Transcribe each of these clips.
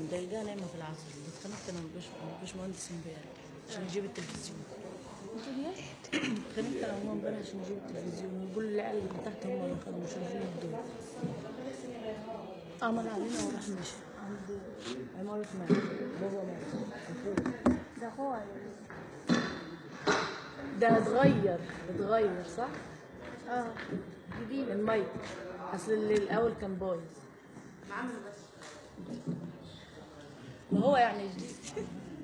مضايقاه نايمه في العصر اتخانقت انا والباشمهندس امبارح عشان يجيب التلفزيون اتخانقت انا وهو امبارح عشان يجيب التلفزيون ويقول العيال اللي تحت هم اللي خدوا مش عايزين يدوا عمل علينا وراح مشي عند عمارة مات بابا مات أخوه. ده هو ولا ده اتغير اتغير صح؟ إيه؟ اه جديد المايك اصل اللي الاول كان بايظ ما هو يعني جديد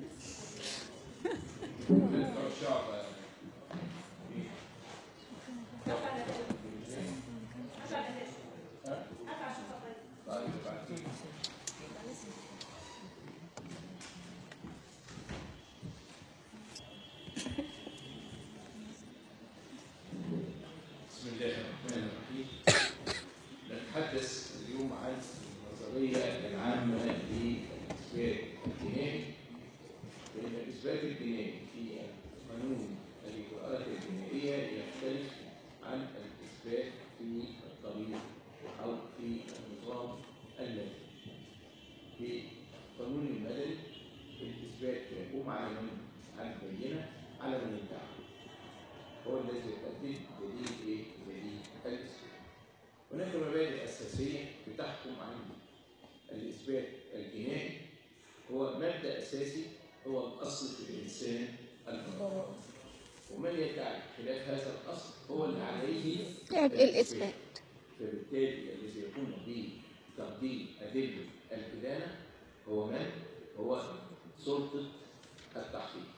بسم الله الرحمن الرحيم نتحدث اليوم عن النظرية العامة للإثبات الجنائي فإن الإثبات الجنائي في قانون الإجراءات الجنائية يختلف عن الإثبات في الطريق أو في النظام المدني في القانون المدني الإثبات يقوم على من؟ على البينة على من ادعى هو الذي يقدم دليل ايه؟ دليل الاثبات. هناك مبادئ اساسيه بتحكم عن الاثبات الجنائي هو مبدا اساسي هو الاصل في الانسان البراءه. ومن يدعي خلاف هذا الاصل هو اللي عليه الإثبات فبالتالي الذي يقوم بتقديم أدلة الإدانة هو من؟ هو سلطة التحقيق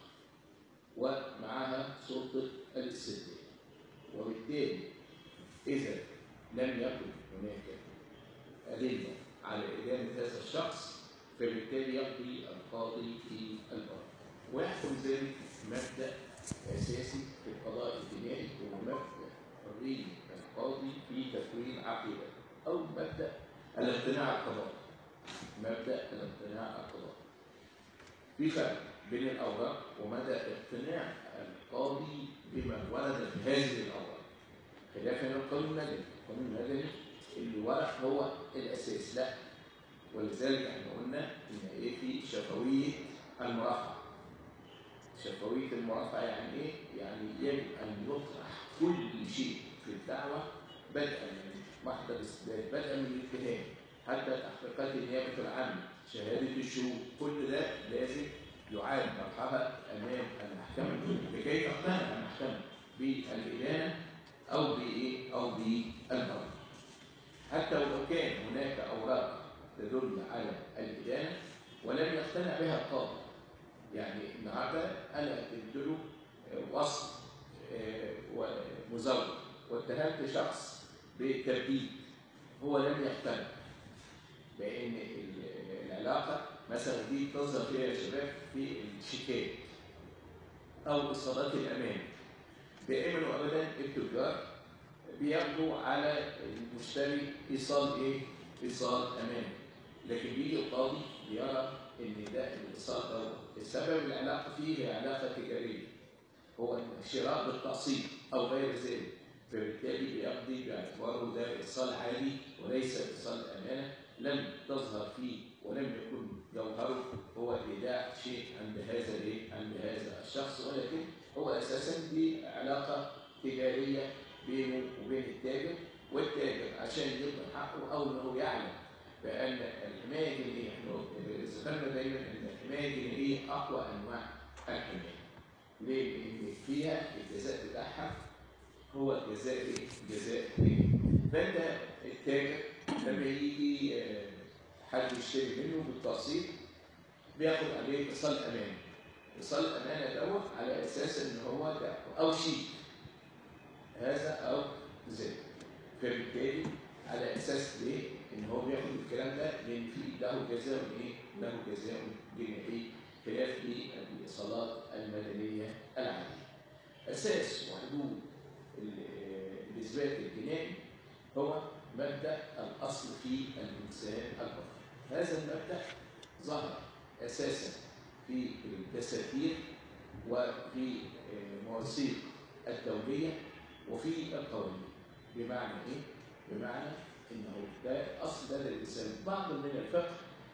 ومعها سلطة الاستدلال وبالتالي إذا لم يكن هناك أدلة على إدانة هذا الشخص فبالتالي يقضي القاضي في الأمر ويحكم ذلك مبدأ أساسي في القضاء الجنائي هو مبدأ حرية القاضي في تكوين عقيدته أو مبدأ الاقتناع القضائي مبدأ الاقتناع القضائي في فرق بين الأوراق ومدى اقتناع القاضي بما ورد في هذه الأوراق خلافا للقانون المدني القانون المدني اللي ورق هو الأساس لا ولذلك احنا قلنا ان ايه في شفويه المرافعه شفويه المرافعه يعني ايه؟ يعني يجب ان يطرح كل شيء في الدعوه بدءا من محضر الاستدلال بدءا من الاتهام حتى تحقيقات النيابه العامه شهاده الشهود كل ده لازم يعاد طرحها امام المحكمه لكي تقتنع المحكمه بالادانه او بايه؟ او بالبراءه حتى ولو كان هناك اوراق تدل على الادانه ولم يقتنع بها القاضي يعني النهارده انا قدمت له وصف آه، ومزور واتهمت شخص بالتبديد هو لم يقتنع بان ال- العلاقه مثلا دي بتظهر فيها يا شباب في الشيكات او اصابات الامان دائما وابدا التجار بياخدوا على المشتري ايصال ايه؟ ايصال امان لكن بيجي القاضي بيرى ان ده الايصال ده السبب العلاقه فيه هي علاقه تجاريه هو شراء بالتقسيط او غير ذلك فبالتالي بيقضي باعتباره ده ايصال عادي وليس ايصال امانه لم تظهر فيه ولم يكن جوهره هو ايداع شيء عند هذا الايه؟ عند هذا الشخص ولكن هو اساسا دي علاقه تجاريه بينه وبين التاجر والتاجر عشان يضمن حقه او انه يعلم بان الحمايه الجنائيه احنا ذكرنا دايما ان الحمايه الجنائيه اقوى انواع الحمايه. ليه؟ لان فيها الجزاء بتاعها هو جزاء ايه؟ جزاء ايه؟ فانت التاجر لما يجي آه، حد يشتري منه بالتقسيط بياخد عليه ايصال امان. ايصال الامانه دوت على اساس ان هو ده او شيك هذا او ذاك فبالتالي على اساس ليه؟ ان هو بياخد الكلام ده لان في له جزاء ايه؟ له جزاء جنائي خلاف الايصالات المدنيه العاديه. اساس وحدود ال- الاثبات الجنائي هو مبدا الاصل في الانسان البشري. هذا المبدا ظهر اساسا في الدساتير وفي آه، مواثيق الدوليه وفي القوانين بمعنى ايه؟ بمعنى انه ده اصل ده للانسان بعض من الفقه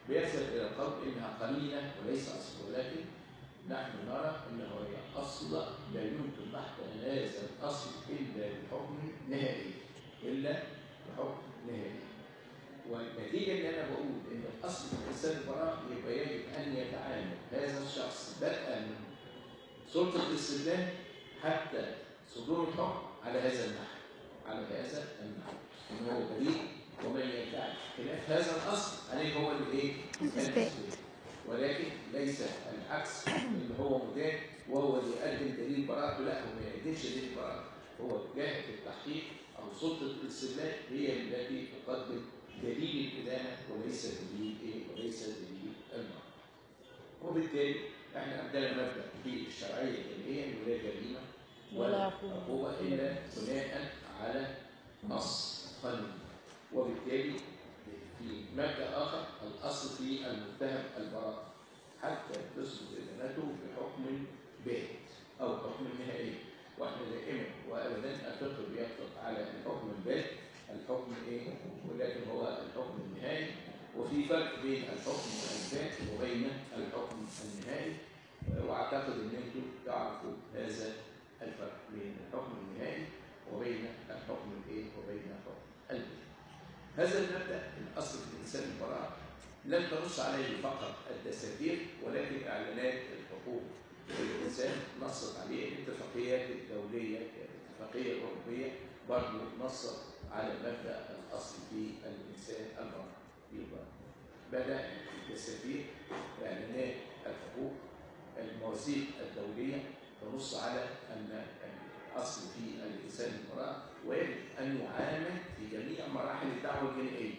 بيذهب الى القول انها قرينه وليس اصل ولكن نحن نرى انه هي اصل لا يمكن بحث هذا الاصل الا بحكم نهائي الا بحكم نهائي والنتيجه اللي انا بقول ان الاصل في الانسان البراء يبقى يجب ان يتعامل هذا الشخص بدءا من سلطه الاستدلال حتى صدور الحكم على هذا النحو على هذا النحو ان هو بريء ومن يدعي خلاف هذا الاصل عليه هو الايه؟ الإثبات. ولكن ليس العكس اللي هو مدان وهو اللي يقدم دليل براءته لا هو ما يقدمش دليل براءته هو جهه التحقيق او سلطه الاستدلال هي التي تقدم دليل الادانه وليس دليل ايه؟ وليس دليل المرأة. وبالتالي احنا عندنا مبدا في الشرعيه الجنائيه انه لا جريمه ولا ولا عقوبة. عقوبه الا بناء على نص قانوني وبالتالي في مبدا اخر الاصل في المتهم البراءه حتى تثبت ادانته بحكم بات او حكم نهائي واحنا دائما وابدا الفقه بيطلق على الحكم البات الحكم ايه ولكن هو الحكم النهائي وفي فرق بين الحكم البات وبين الحكم النهائي واعتقد ان انتم تعرفوا هذا الفرق بين الحكم النهائي وبين الحكم الايه وبين الحكم البات هذا المبدا الاصل في الانسان البراءه لم تنص عليه فقط الدساتير ولكن اعلانات الحقوق الانسان نصت عليه الاتفاقيات الدوليه الاتفاقيه الاوروبيه برضه نصت على مبدا الاصل في الانسان البراءه يبقى بدا الدساتير اعلانات الحقوق المواثيق الدوليه تنص على ان الاصل في الانسان البراءه ويجب ان يعامل في جميع مراحل الدعوه الجنائيه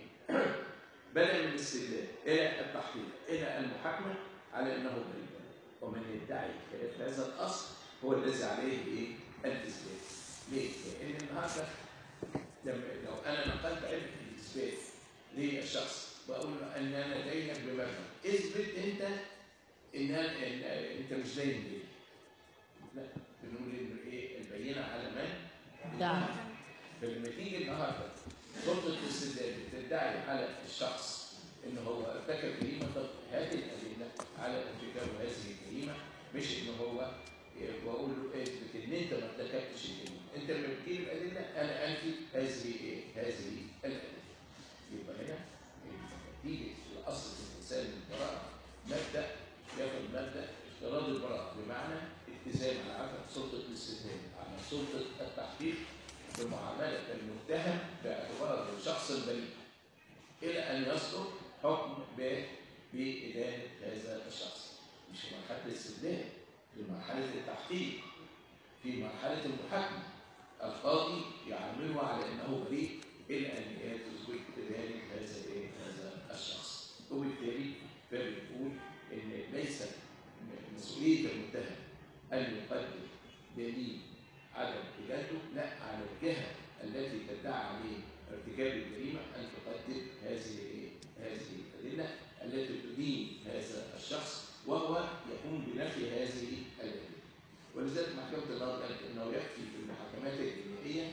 بدءا من الاستدلال الى التحقيق الى المحاكمه على انه بريء ومن يدعي خلاف هذا الاصل هو الذي عليه ايه؟ الاثبات. ليه؟ لان النهارده لما لو انا نقلت علم الاثبات للشخص بقول له ان انا داينك بمبلغ اثبت انت ان إن انت مش داين ليه؟ لا بنقول ان ايه البينه على من؟ دعم فلما تيجي النهارده سلطه الاستدلال بتدعي على الشخص ان هو ارتكب جريمه طب هات الادله على ارتكاب هذه الجريمه مش ان هو واقول له اثبت ان انت ما ارتكبتش الجريمه انت لما بتجيب الادله انا انفي هذه ايه؟ هذه الادله يبقى هنا نتيجه الاصل في الانسان البراءه مبدا ياخد مبدا افتراض البراءه بمعنى التزام على عفوا سلطه الاستدلال على سلطه التحقيق بمعامله المتهم باعتباره شخص بريء الى ان يصدر حكم ب- بادانه هذا الشخص مش في مرحله الاستدلال في مرحله التحقيق في مرحله المحاكمه القاضي يعامله على انه بريء الى ان تثبت ادانه هذا الايه؟ هذا الشخص وبالتالي فبنقول ان ليس مسؤوليه المتهم ان يقدم دليل عدم ادانته لا على الجهه التي تدعى عليه ارتكاب الجريمه ان تقدم هذه ايه؟ هذه الادله التي تدين هذا الشخص وهو يقوم بنفي هذه الادله. ولذلك محكمه النظر قالت انه يكفي في المحاكمات الجنائيه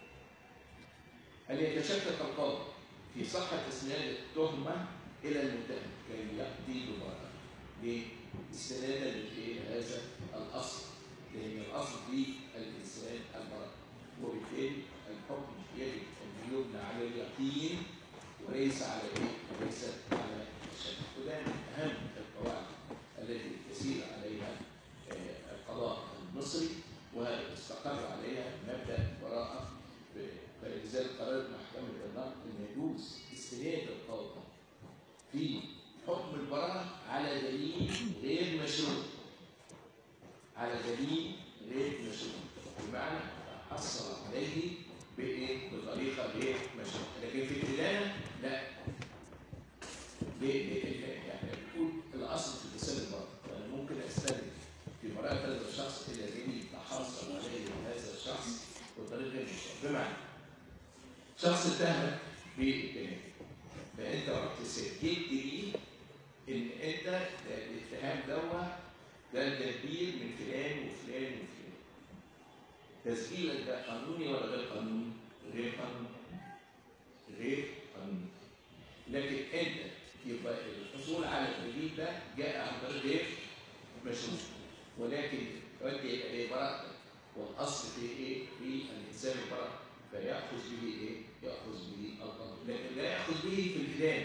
ان يتشكك القاضي في صحه اسناد التهمه الى المتهم كي يقضي ببراءه. ليه؟ استنادا لهذا الاصل لان الاصل في الانسان البراءه وبالتالي الحكم يجب ان يبنى على اليقين وليس على ايه؟ وليس على الشك وده من اهم القواعد التي تسير عليها آه، القضاء المصري واستقر عليها مبدا البراءه ب- فلذلك قررت محكمه النقد ان يجوز استناد القاضي في حكم البراءه على دليل غير مشروع على دليل غير مشروع بمعنى حصل عليه بايه؟ بطريقه غير مشروعه لكن في الادانه لا ليه؟ ليه؟ يعني بتقول الاصل في لسان البراءه وانا ممكن استند في براءه هذا الشخص الى دليل تحصل عليه هذا الشخص بطريقه غير مشروعه بمعنى شخص اتهمك بالجنايه فانت رحت سجلت ليه ان انت ده الاتهام دوت ده تدبير من فلان وفلان وفلان تسجيلك ده قانوني ولا غير قانوني؟ غير قانوني غير قانوني لكن انت في يبقى الحصول على التجديد ده جاء عن طريق غير مشروع ولكن يؤدي الى ايه براءته والاصل في ايه في الانسان البراءه فياخذ به ايه ياخذ به القانون لكن لا ياخذ به في الادانه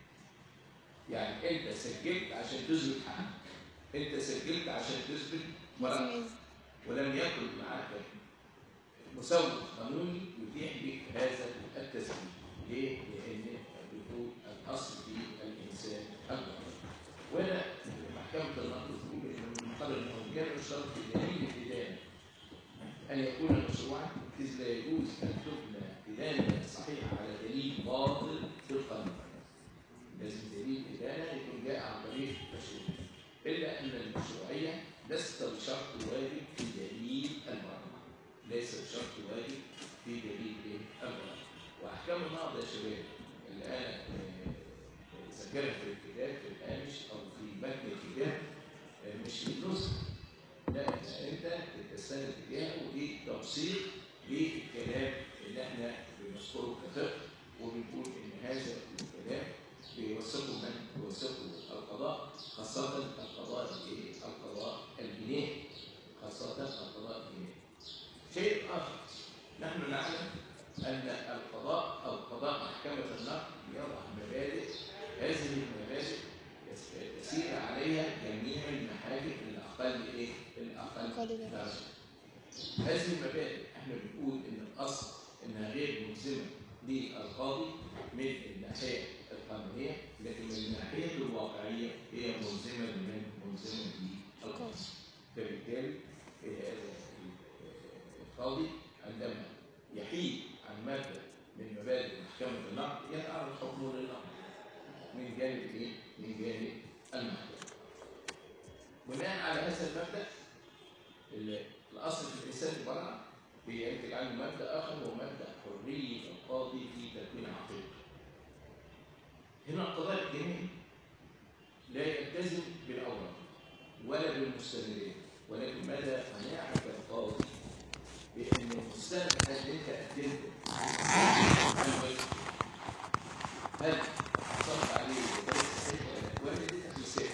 يعني انت سجلت عشان تثبت حقك انت سجلت عشان تثبت براءتك ولم يكن معك مسوغ قانوني يتيح لك هذا التسجيل ليه؟ لان بيقول الاصل في الانسان البراءه وهنا محكمه النقد تقول ان من قبل الموجود يشترط في دليل الادانه أن يكون مشروعا إذ لا يجوز أن تبنى إدانة صحيحة على دليل باطل في القانون. لازم دليل إدانة يكون جاء عن طريق مشروع. إلا أن المشروعية ليست بشرط واجب في دليل المرأة. ليس بشرط واجب في دليل إيه؟ المرأة. وأحكام النقض يا شباب اللي أنا آه، ذاكرها في الكتاب في الهامش أو في متن الكتاب آه، مش النسخ لا انت تستند اتجاهه ودي توثيق للكلام اللي احنا بنذكره كفقه وبنقول ان هذا الكلام بيوثقه من؟ بيوثقه القضاء خاصة القضاء الايه؟ القضاء الجنائي خاصة القضاء الجنائي. شيء آخر نحن نعلم أن القضاء أو قضاء محكمة النقد يضع مبادئ هذه المبادئ يسير عليها جميع المحاكم الأقل إيه؟ الأقل أقل درجة. درجة. هذه المبادئ احنا بنقول ان الاصل انها غير ملزمه للقاضي من الناحيه القانونيه لكن من الناحيه الواقعيه هي ملزمه لمن ملزمه للقاضي. فبالتالي آه، القاضي عندما يحيد عن ماده من مبادئ محكمه النقد يتعرض حكمه للنقد من جانب ايه؟ من جانب المحكمه. بناء على هذا المبدا ال- الاصل في الانسان البراءه بينتج عنه مبدا اخر وهو مبدا حريه القاضي في تكوين عقيدته. هنا القضاء الجنائي لا يلتزم بالاوراق ولا بالمستندات ولكن مدى قناعه القاضي بان المستند اللي انت قدمته عن وجه هل صرف عليه وده صحيح ولا ولا دي تخليصات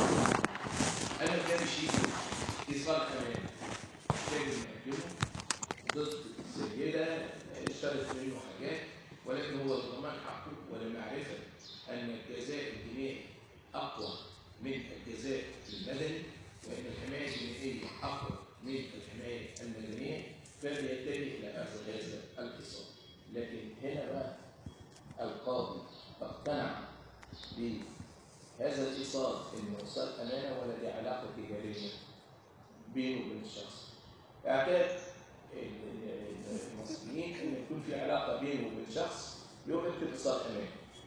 انا قدامي شيء ايصال امان لازم نقدمه ضد سيدة اشترت منه حاجات ولكن هو ضمان حقه ولمعرفة أن الجزاء الجنائي أقوى من الجزاء المدني وأن الحماية الجنائية أقوى من الحماية المدنية فبيتجه إلى أخذ هذا الاتصال لكن هنا بقى القاضي اقتنع بهذا الايصال انه ايصال امانه ولا دي علاقه تجاريه بينه وبين الشخص اعتاد ال- ال- المصريين ان يكون في علاقه بينه وبين شخص يوم اكتب ايصال امان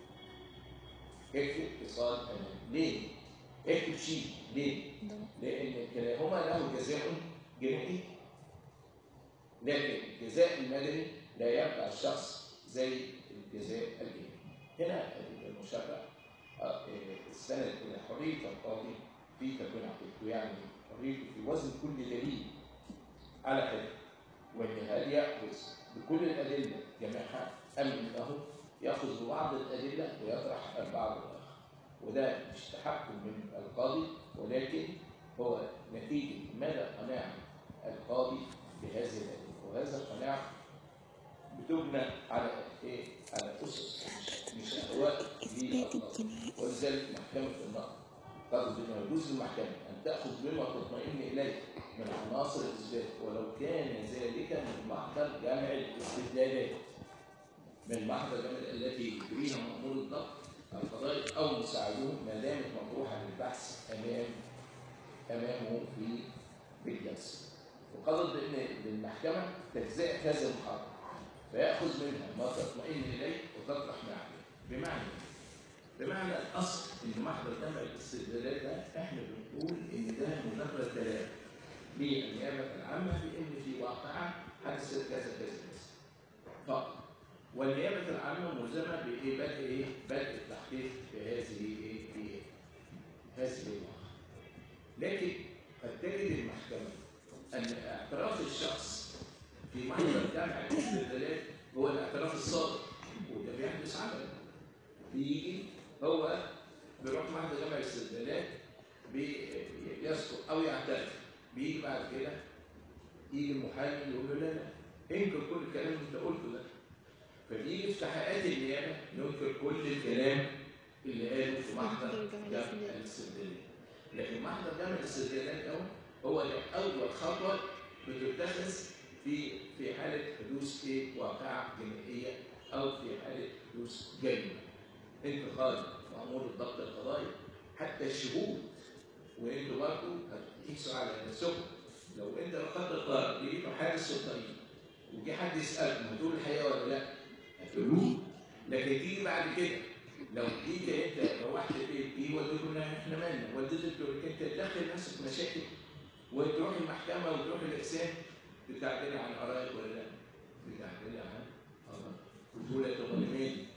اكتب ايصال امان ليه؟ اكتب شيء ليه؟ لان كلاهما له جزاء جنائي لكن الجزاء المدني لا يبقى الشخص زي الجزاء الجنائي هنا المشرع آه، إيه، استند الى حريه القاضي في تكوين عقيدته يعني حريته في وزن كل دليل على حده وان هل ياخذ بكل الادله جميعها ام انه ياخذ ببعض الادله ويطرح البعض الاخر وده مش تحكم من القاضي ولكن هو نتيجه مدى قناعه القاضي بهذه الادله وهذا القناعه بتبنى على ايه؟ على اسس مش مش اهواء للقاضي ولذلك محكمه النقد قالت بما يجوز للمحكمه ان تاخذ بما تطمئن اليه من عناصر الاثبات ولو كان ذلك من محضر جمع الاستدلالات من محضر جمع التي يجريها مأمور الضبط القضائي او مساعدوه ما دامت مطروحه للبحث امام امامه في بالجلسه وقضت بان للمحكمه تجزئه هذا المحاضر فياخذ منها ما تطمئن اليه وتطرح ما عليه بمعنى إيه؟ بمعنى الاصل ان محضر جمع الاستدلالات ده احنا بنقول ان ده مجرد دلاله للنيابه العامه بان في واقعه حدثت كذا كذا كذا فقط والنيابه العامه ملزمه بايه بدء ايه؟ بدء التحقيق في هذه ايه؟ في هذه الواقعه لكن قد تجد المحكمه ان اعتراف الشخص في محضر جمع الاستدلالات هو الاعتراف الصادق وده بيحدث عملا بيجي هو محضر جمع الاستدلالات بي- يسقط او يعترف بيجي بعد كده يجي المحامي يقول له لا لا انكر كل الكلام اللي انت قلته ده فبيجي في تحقيقات النيابه ينكر كل الكلام اللي قاله في محضر محضر جمع جمع الاستدلال. الاستدلالات لكن محضر جمع الاستدلالات ده هو ده اول خطوه بتتخذ في في حاله حدوث ايه واقعه جنائيه او في حاله حدوث جريمه انتقال مأمور الضبط القضائي حتى الشهود وانتوا برضه هتقيسوا على نفسكم لو انت اخدت القرار لقيته حادث في الطريق وجي حد يسالك هتقول الحقيقه ولا لا؟ هتقولوه لكن تيجي بعد كده لو جيت انت روحت البيت ايه والدته لا احنا مالنا والدتك تقول لك انت تدخل نفسك في مشاكل وتروح المحكمه وتروح الاقسام بتعتني عن قرايب ولا لا؟ بتعتني عن قرايب رجوله ظالمين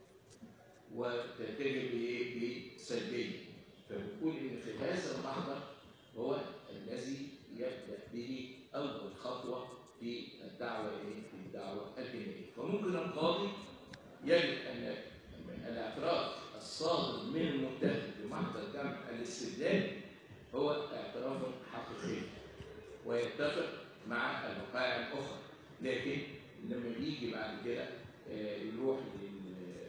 وتتجه بايه؟ بسلبيه فبتقول ان في هذا المحضر هو الذي يبدا به اول خطوه في الدعوه ايه؟ في الدعوه الجنائيه فممكن القاضي يجب ان الاعتراف الصادر من المتهم بمحضر جمع الاستدلال هو اعتراف حقيقي ويتفق مع الوقائع الاخرى لكن لما بيجي بعد كده آه، يروح لل-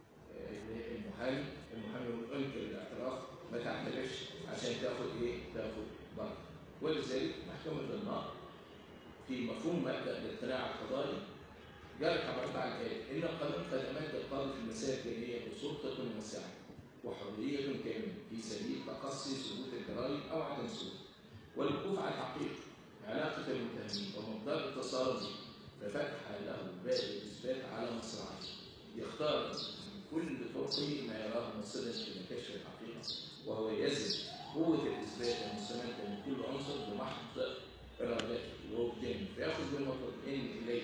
آه، المحامي المحامي يقول انكر الاعتراف ما تعترفش عشان تاخد ايه؟ تاخد ضرب ولذلك محكمه النار في مفهوم مبدا الاقتناع القضائي جرت عبارات عن ايه؟ ان القانون قد امد القاضي في المسائل الجنائيه بسلطه واسعه وحريه كامله في سبيل تقصي ثبوت الجرائم او عدم ثبوته والوقوف على الحقيقه علاقه المتهمين ومقدار اتصال به ففتح له باب الاثبات على مصراعيه يختار من كل طرقه ما يراه مصيرا الى كشف الحقيقه وهو يزن قوه الاثبات المستمده من كل عنصر بمحض ارادته ووجدانه فياخذ بالمطمئن اليه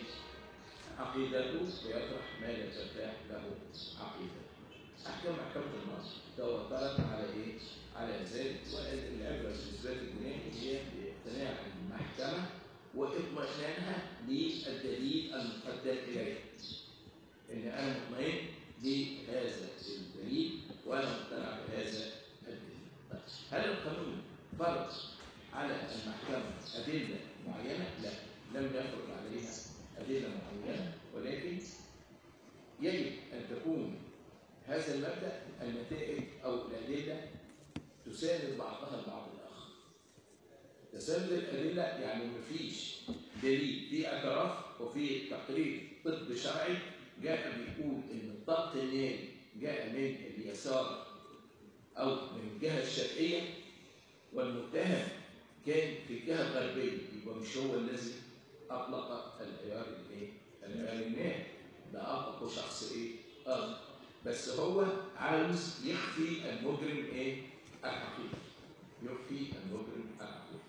عقيدته ويطرح ما لا ترتاح له عقيدته. احكام محكمه النص توترت على ايه؟ على ذلك والعبره في الاثبات الجنائي هي باقتناع المحكمه واطمئنانها للدليل المقدم اليها. ان انا مطمئن بهذا الدليل وانا مقتنع بهذا الدليل. طيب، هل القانون فرض على المحكمه ادله معينه؟ لا، لم يفرض عليها أدلة معينة ولكن يجب أن تكون هذا المبدأ النتائج أو الأدلة تساند بعضها البعض الآخر. تساند الأدلة يعني مفيش دليل في اعتراف وفي تقرير طب شرعي جاء بيقول إن الضغط الناري جاء من اليسار أو من الجهة الشرقية والمتهم كان في الجهة الغربية يبقى مش هو الذي اطلق العيار الايه؟ العيار الناري ده اطلقه شخص ايه؟ اخر بس هو عاوز يخفي المجرم ايه؟ الحقيقي يخفي المجرم الحقيقي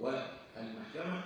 والمحكمه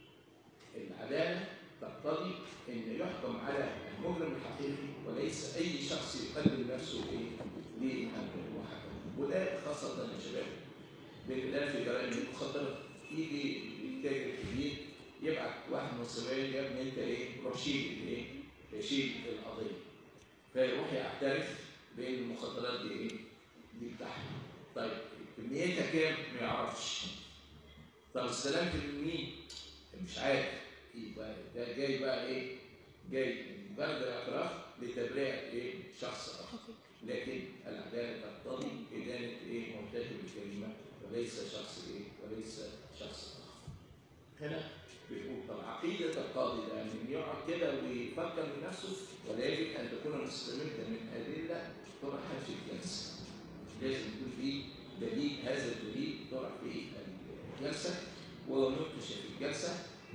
العداله تقتضي ان يحكم على المجرم الحقيقي وليس اي شخص يقدم نفسه ايه؟ للمحكمه وده خاصه يا شباب بخلاف جرائم المخدرات يجي التاجر الكبير يبعت واحد من الصبيان يا ابني انت ايه روح شيل الايه شيل القضيه فيروح يعترف بان المخدرات دي ايه دي بتاعته طيب كميتها كام ما يعرفش طب استلمت من مين مش عارف يبقى ده جاي بقى ايه جاي من بلد الاعتراف لتبرئه ايه شخص اخر لكن العداله تقتضي ادانه ايه مرتكب الجريمه وليس شخص ايه وليس شخص اخر هنا بيقول طب عقيدة القاضي ده أن يقعد كده ويفكر بنفسه ولا يجب أن تكون مستمدة من أدلة طرح في الجلسة. لازم يكون في دليل هذا الدليل طرح في الجلسة ونقش في الجلسة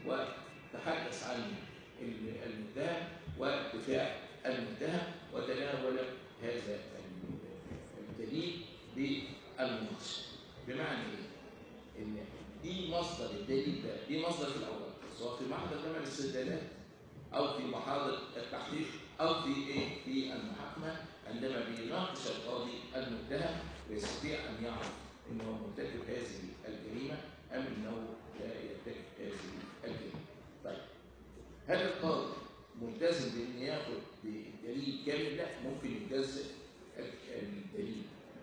وتحدث عن المتهم وارتفاع المتهم وتناول هذا الدليل بالمناقشة. بمعنى إيه؟ إن دي مصدر الدليل ده دي مصدر في الاول سواء في محضر جمع الاستدلالات او في محاضر التحقيق او في ايه في المحاكمه عندما بيناقش القاضي المتهم ويستطيع ان يعرف انه مرتكب هذه الجريمه ام انه لا يرتكب هذه الجريمه. طيب هل القاضي ملتزم بان ياخذ بالدليل كامل؟ لا ممكن يجزئ الدليل فياخذ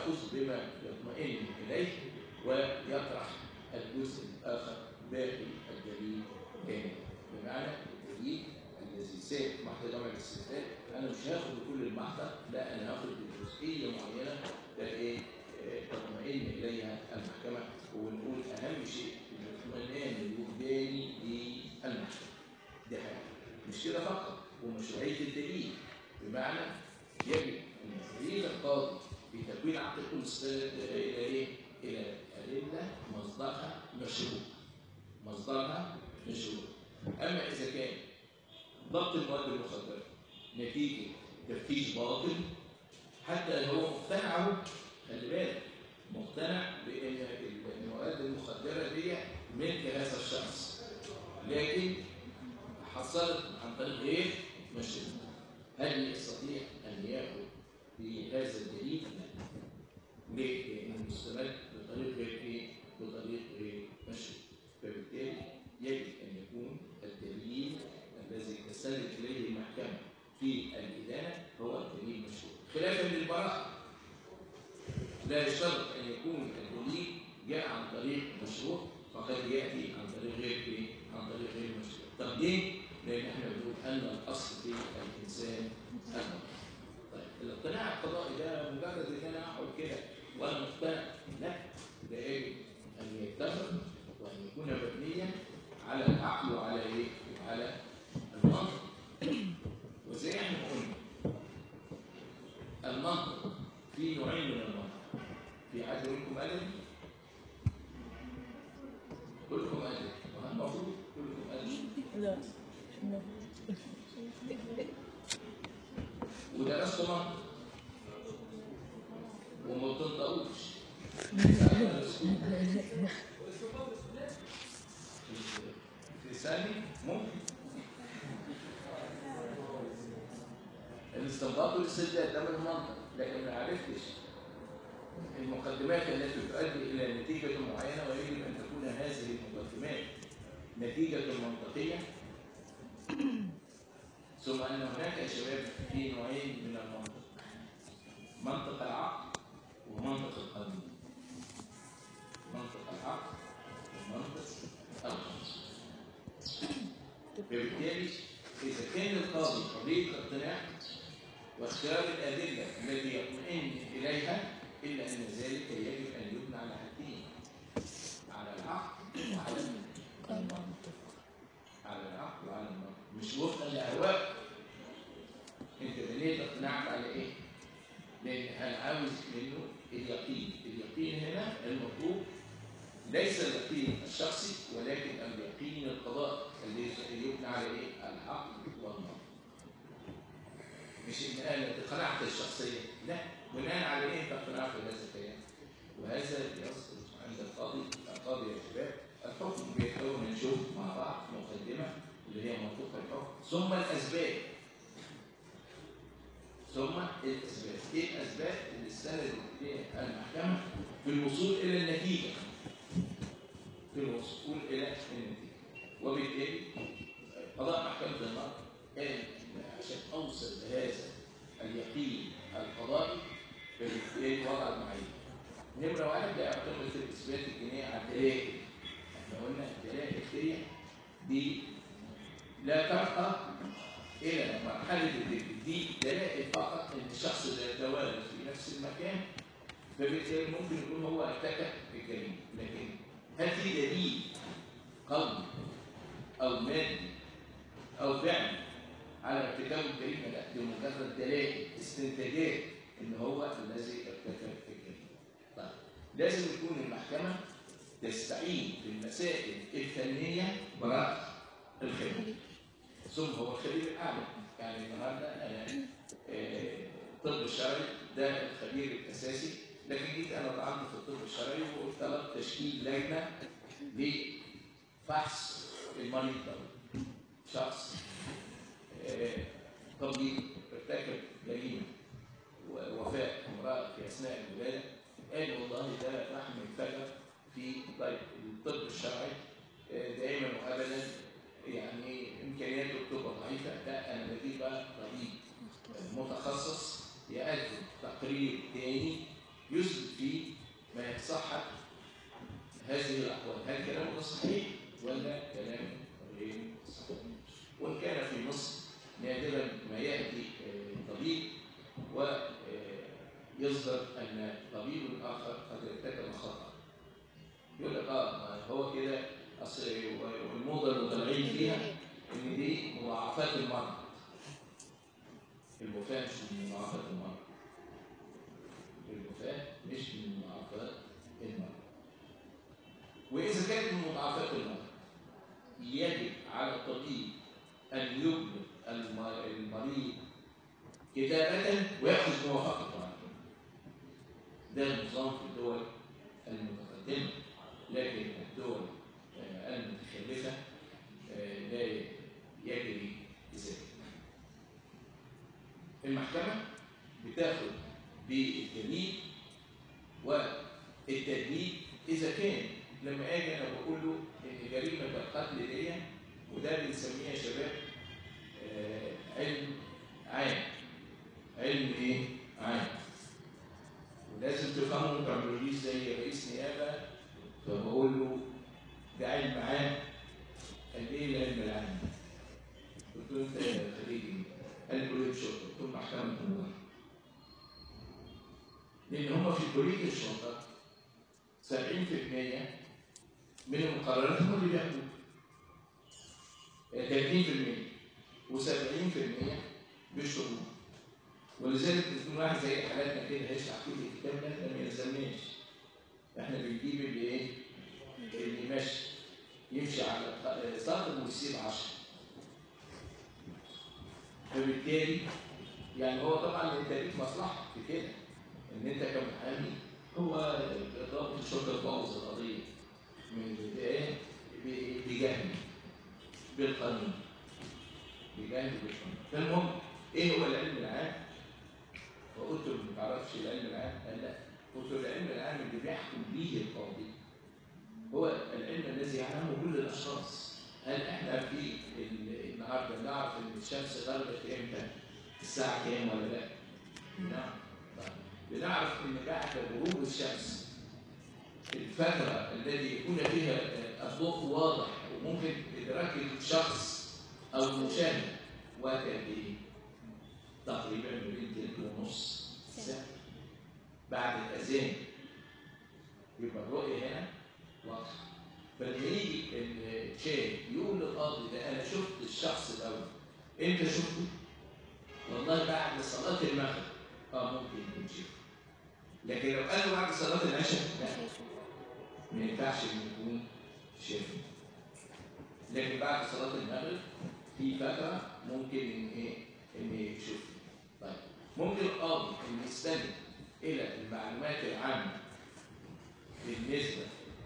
يأخذ بما يطمئن إليه ويطرح الجزء الآخر باقي الدليل كامل بمعنى الدليل الذي ساد محضر جمع الاستدلال أنا مش هاخد بكل المحضر لا أنا هاخد بجزئية معينة ده إيه آه، تطمئن إليها المحكمة ونقول أهم شيء الاطمئنان الوجداني للمحكمة دي حاجة مش كده فقط ومشروعية الدليل بمعنى يجب أن يستفيد القاضي في تكوين عقيدته مستند إلى إيه؟ إلى أدلة مصدرها مشروع مصدرها مشروع أما إذا كان ضبط المواد المخدرة نتيجة تفتيش باطل حتى لو هو مقتنع أهو، خلي بالك مقتنع بأن المواد المخدرة دي ملك هذا الشخص لكن حصلت عن طريق غير مشروع هل يستطيع أن يأخذ بهذا الدليل؟ ليه؟ لأن المستند بطريق غير إيه؟ بطريق غير مشروع فبالتالي يجب أن يكون الدليل الذي تستند إليه المحكمة في الإدانة هو الدليل مشروع خلافا للبراءة لا يشترط أن يكون الدليل جاء عن طريق مشروع فقد يأتي عن طريق غير إيه؟ عن طريق غير مشروع طب ليه؟ لأن احنا بنقول أن الأصل في الإنسان المرء طيب الاقتناع القضائي ده مجرد ان انا اقعد كده وانا مقتنع لا ده يجب ان يتفق وان يكون مبنيا على العقل وعلى ايه؟ وعلى المنطق وزي ما احنا قلنا المنطق في نوعين من المنطق في حد منكم ادبي كلكم ادبي المفروض كلكم ادبي لا لا. ودرست منطق وما بتنطقوش في ثاني ممكن الاستنباط والاستدلال ده من المنطق لكن ما عرفتش المقدمات التي تؤدي الى نتيجه معينه ويجب ان تكون هذه المقدمات نتيجه منطقيه ثم ان هناك يا شباب في نوعين من المنطق منطق العقل ومنطق القلب منطق العقل ومنطق القلب فبالتالي اذا كان القاضي قضيه اقتناع واختيار الادله التي يطمئن اليها الا ان ذلك يجب ان يبنى على حاجتين على العقل وعلى المنطق على العقل وعلى المنطق مش وفقا لاهواء انت بنيت اقناعك على ايه؟ لان انا عاوز منه اليقين، اليقين هنا المطلوب ليس اليقين الشخصي ولكن اليقين القضائي الذي يبنى على ايه؟ العقل والمنطق. مش ان انا اقتنعت الشخصيه، لا بناء على ايه انت اقتنعت بهذا الكلام؟ وهذا يصل عند القاضي القاضي يا شباب الحكم بيتكون نشوف مع بعض مقدمه اللي هي منطوق الحكم ثم الاسباب ثم الاسباب ايه الاسباب اللي استندت اليها المحكمه في الوصول الى النتيجه في الوصول الى النتيجه وبالتالي قضاء محكمه النقد قال إن عشان اوصل لهذا اليقين القضائي فبالتالي وضع المعايير نمره واحد لا يعتمد في الاثبات الجنائي على الدلائل احنا قلنا الدلائل دي دي لا ترقى الى مرحله الذكر دي دلائل فقط ان الشخص ده يتوالد في نفس المكان فبالتالي ممكن يكون هو ارتكب الجريمه لكن هل في دليل قولي او مادي او فعلي على ارتكاب الجريمه لا دي مجرد دلائل استنتاجات ان هو الذي ارتكب الجريمه طيب لازم يكون المحكمه تستعين في المسائل الفنيه برأي الخبير ثم هو الخبير الاعلى يعني النهارده انا آه، الطب الشرعي ده الخبير الاساسي لكن جيت انا طعنت في الطب الشرعي وقلت طلب تشكيل لجنه لفحص المريض ده شخص آه، طبيب ارتكب جريمه ووفاه امراه في اثناء الولاده قال والله ده رحم انفجر في طيب الطب الشرعي آه، دائما وابدا يعني امكانياته بتبقى ضعيفه لا انا بجيب بقى طبيب متخصص يقدم تقرير تاني يثبت صحيح ولا كلام غير صحيح وان كان في مصر نادرا ما ياتي آه، طبيب ويصدر ان طبيب اخر قد ارتكب خطا يقول لك اه ما هو كده اصل والموضه اللي طالعين فيها ان دي مضاعفات المرض الوفاه مش من مضاعفات المرض الوفاه مش من مضاعفات المرض واذا كانت من مضاعفات المرض يجب على الطبيب ان يبلغ الم- المريض كتابة ويأخذ موافقة المريض ده النظام في الدول المتقدمة لكن الدول آه، المتخلفة آه، لا يجري ذلك المحكمة بتاخد بالجميل والتدريب إذا كان لما أجي أنا بقول له إن جريمة القتل دي وده بنسميها يا شباب آه، علم عام علم إيه؟ عام ولازم تفهموا ما تعملوليش زي رئيس نيابة فبقول له ده علم عام قال لي ايه العلم العام؟ قلت له انت يا خليجي قال لي كليه الشرطه قلت له محكمه النظام لان هم في كليه الشرطه 70% من المقررات هم اللي بياخدوها 30% و70% بيشربوها ولذلك بتكون واحد زي حالاتنا كده هيشرح كل الكتاب ده احنا ما يلزمناش احنا بنجيب اللي ايه؟ اللي ماشي يمشي على سطر ويسيب 10 فبالتالي يعني هو طبعا انت ليك مصلحه في كده ان انت كمحامي هو ضابط الشرطه تبوظ القضيه من البدايه ب- بجهل بالقانون بجهل بالقانون فالمهم ايه هو العلم العام؟ فقلت له ما تعرفش العلم العام؟ قال لا قلت له العلم العام اللي بيحكم به القاضي هو العلم الذي يعلمه كل الاشخاص هل احنا في ال- النهارده نعرف ان الشمس غربت امتى؟ الساعه كام ولا لا؟ نعم طيب. بنعرف ان بعد غروب الشمس الفتره التي يكون فيها آه، الضوء واضح وممكن ادراك الشخص او المشاهد وقت قد ايه؟ تقريبا ما بين تلت ونص ساعه بعد الاذان يبقى الرؤيه هنا واضحه فلما يجي الشاهد يقول للقاضي ده انا شفت الشخص الاول امتى شفته؟ والله بعد صلاه المغرب اه ممكن يكون شفته لكن لو قال له بعد صلاه العشاء لا ما ينفعش انه يكون شافه لكن بعد صلاه المغرب في فتره ممكن ان ايه ان يشوف طيب ممكن القاضي ان يستند الى المعلومات العامه بالنسبه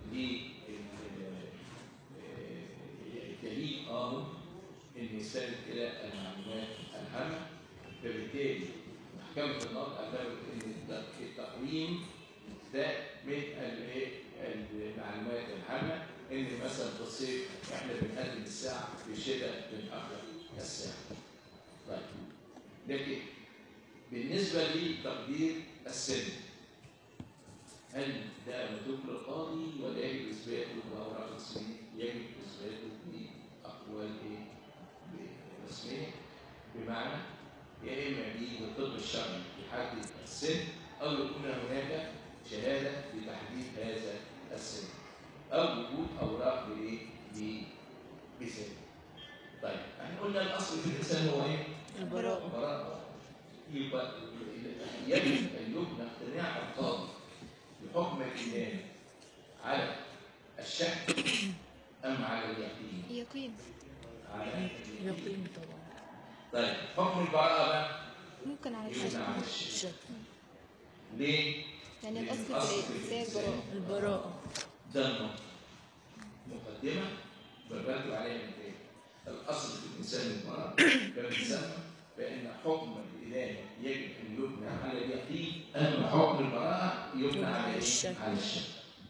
للدليل قانون ان يستند الى المعلومات الهامه فبالتالي محكمه النقد اعتبرت ان التقويم ده من ال- المعلومات الهامه ان مثلا في الصيف احنا بنقدم الساعه في الشتاء بنأخر الساعه. طيب لكن بالنسبه لتقدير السن هل ده مكتوب للقاضي ولا يجب اثباته باوراق رسميه؟ يجب اثباته باقوال ايه؟ رسميه بمعنى يا اما بالطب الشرعي يحدد السن او يكون هناك شهاده لتحديد هذا السن او وجود اوراق بايه؟ ب- بسن. طيب احنا قلنا الاصل في الانسان هو ايه؟ البراءة براءة يبقى يجب أن يبنى اقتناع القاضي بحكم الإمام على الشك أم على اليقين؟ يقين على اليقين. يقين طبعا طيب حكم البراءة بقى ممكن على يبنى الشك على الشك الشك ليه؟ يعني لأن الأصل الأصل في في الإنسان براءة البراءة ده النقطة مقدمة برتب عليها مثال الأصل في الإنسان البراءة كما يسمى بأن حكم الإدانة يجب أن يبنى على اليقين أما حكم البراءة يبنى على إيه؟ الشك. على الشك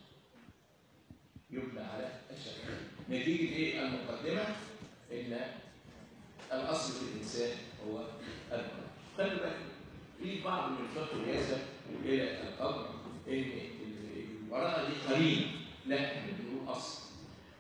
يبنى على الشك نتيجة إيه المقدمة إن الأصل في الإنسان هو البراءة خلي بالك في بعض من الفقه يذهب إلى القول إن البراءة دي قرينة لا احنا بنقول أصل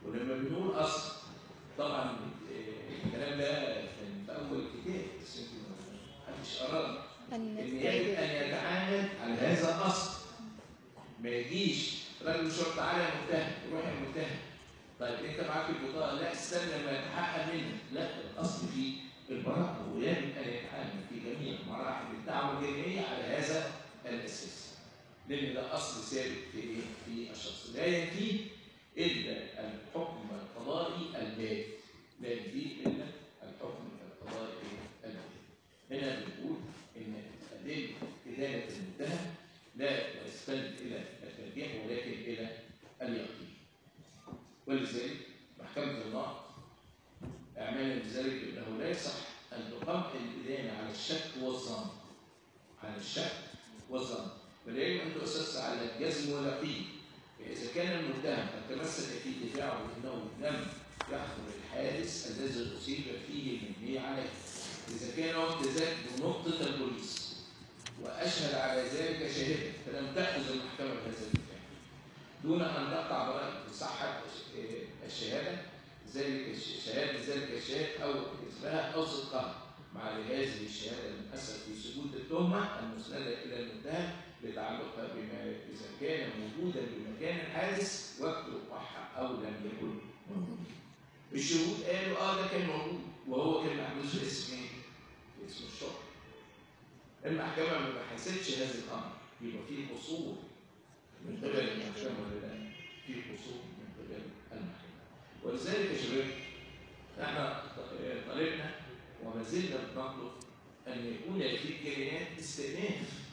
ولما بنقول اصل طبعا آه، الكلام ده كان في اول الكتاب بس يمكن ما حدش قراه أن ان يجب ان يتعامل على هذا الاصل ما يجيش راجل شرطه على متهم يروح المتهم طيب انت معاك البطاقه لا استنى لما يتحقق منك لا الاصل في البراءه ويجب ان يتعامل في جميع مراحل الدعوه الجنائيه على هذا الاساس لان ده اصل ثابت في ايه؟ في الشخص لا ينفيه الا الحكم القضائي البارد لا ينفيه الا الحكم القضائي البارد هنا بنقول ان ادله ادانه المتهم لا تستند الى الترجيح ولكن الى اليقين ولذلك محكمه النقد اعمالا بذلك انه لا يصح ان تقام الادانه على الشك والظن على الشك والظن بل يجب ان تؤسس على الجزم واليقين فاذا كان المتهم قد تمسك في دفاعه بانه لم يحضر الحادث الذي اصيب فيه المبني عليه اذا كان هو امتزاج بنقطه البوليس واشهد على ذلك شاهدا فلم تاخذ المحكمه بهذا الدفاع دون ان تقطع براءه صحه الشهاده ذلك الش- شهاده ذلك الشاهد او اثباتها او صدقها مع هذه الشهاده المؤسس في ثبوت التهمه المسنده الى المتهم لتعلقها بما اذا كان موجودا بمكان الحادث وقت وقوعها او لم يكن موجودا. الشهود قالوا اه ده كان موجود وهو كان محبوس في اسم ايه؟ في اسم الشرطه. المحكمه ما بحثتش هذا الامر يبقى فيه قصور من قبل المحكمه ولا لا؟ فيه قصور من قبل المحكمه. ولذلك يا شباب احنا طالبنا وما زلنا بنطلب ان يكون في الجنايات استئناف.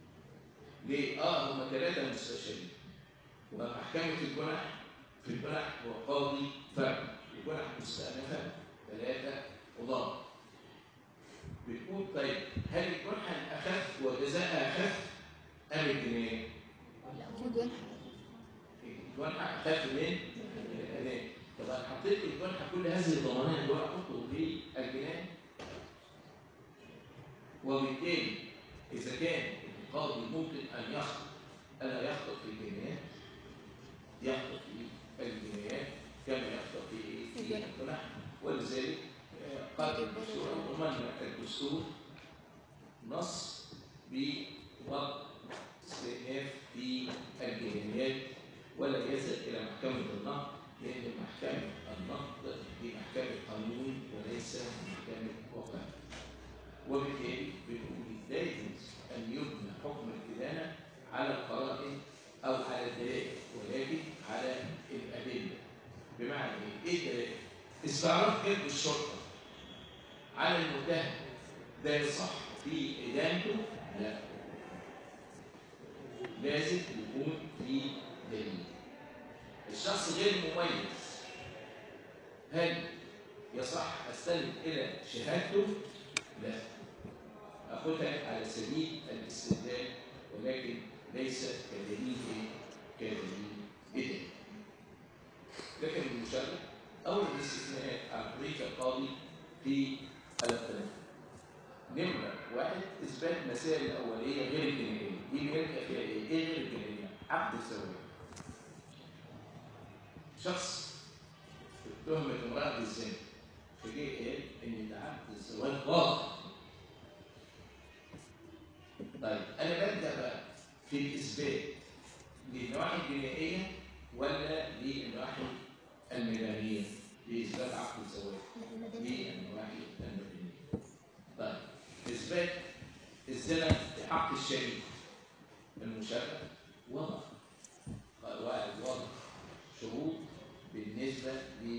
ليه؟ اه هم ثلاثه مستشارين ومحكمه الجنح في الجنح هو قاضي فرد الجنح مستأنفه ثلاثه قضاه بتقول طيب هل الجنح اخف وجزاءها اخف ام الجنايه؟ الجنح الجنح اخف من الاداء طب انا حطيت الجنح كل هذه الضمانات اللي هو احطه في الجنايه وبالتالي اذا كان القاضي ممكن ان يخطئ الا يخطئ في الجنايات يخطئ في الجنايات كما يخطئ في إيه؟ في الجنح. الجنح ولذلك آه، قال الدستور ضمن الدستور نص بوضع استئناف في الجنايات ولا يصل الى محكمه النقد لان محكمه النقد دي محكمه قانون وليس محكمه واقع وبالتالي بنقول لا يجوز ان يبنى حكم الادانه على القرائن او على الدلائل ولكن على الادله بمعنى ايه؟ ايه الدلائل؟ استعراض كذب الشرطه على المتهم ده يصح في ادانته؟ لا لازم يكون في دليل الشخص غير مميز هل يصح استند الى شهادته؟ لا اخذها على سبيل الاستدلال ولكن ليس كدليل ايه؟ كدليل ادانه لكن المشرع او الاستثناءات عن طريق القاضي في الاختلاف نمرة واحد إثبات المسائل الأولية غير الجنائية، دي بيرجع فيها إيه؟ إيه غير الجنائية؟ عقد الزواج. شخص اتهم امرأة بالزنا، فجه قال إن ده عقد الزواج باطل. طيب أنا ببدأ بقى في الإثبات للنواحي الجنائية ولا للنواحي المدنية؟ لإثبات عقد الزواج. للنواحي المدنية. طيب إثبات الزنا في حق الشريك المشرع وضع قواعد وضع شروط بالنسبة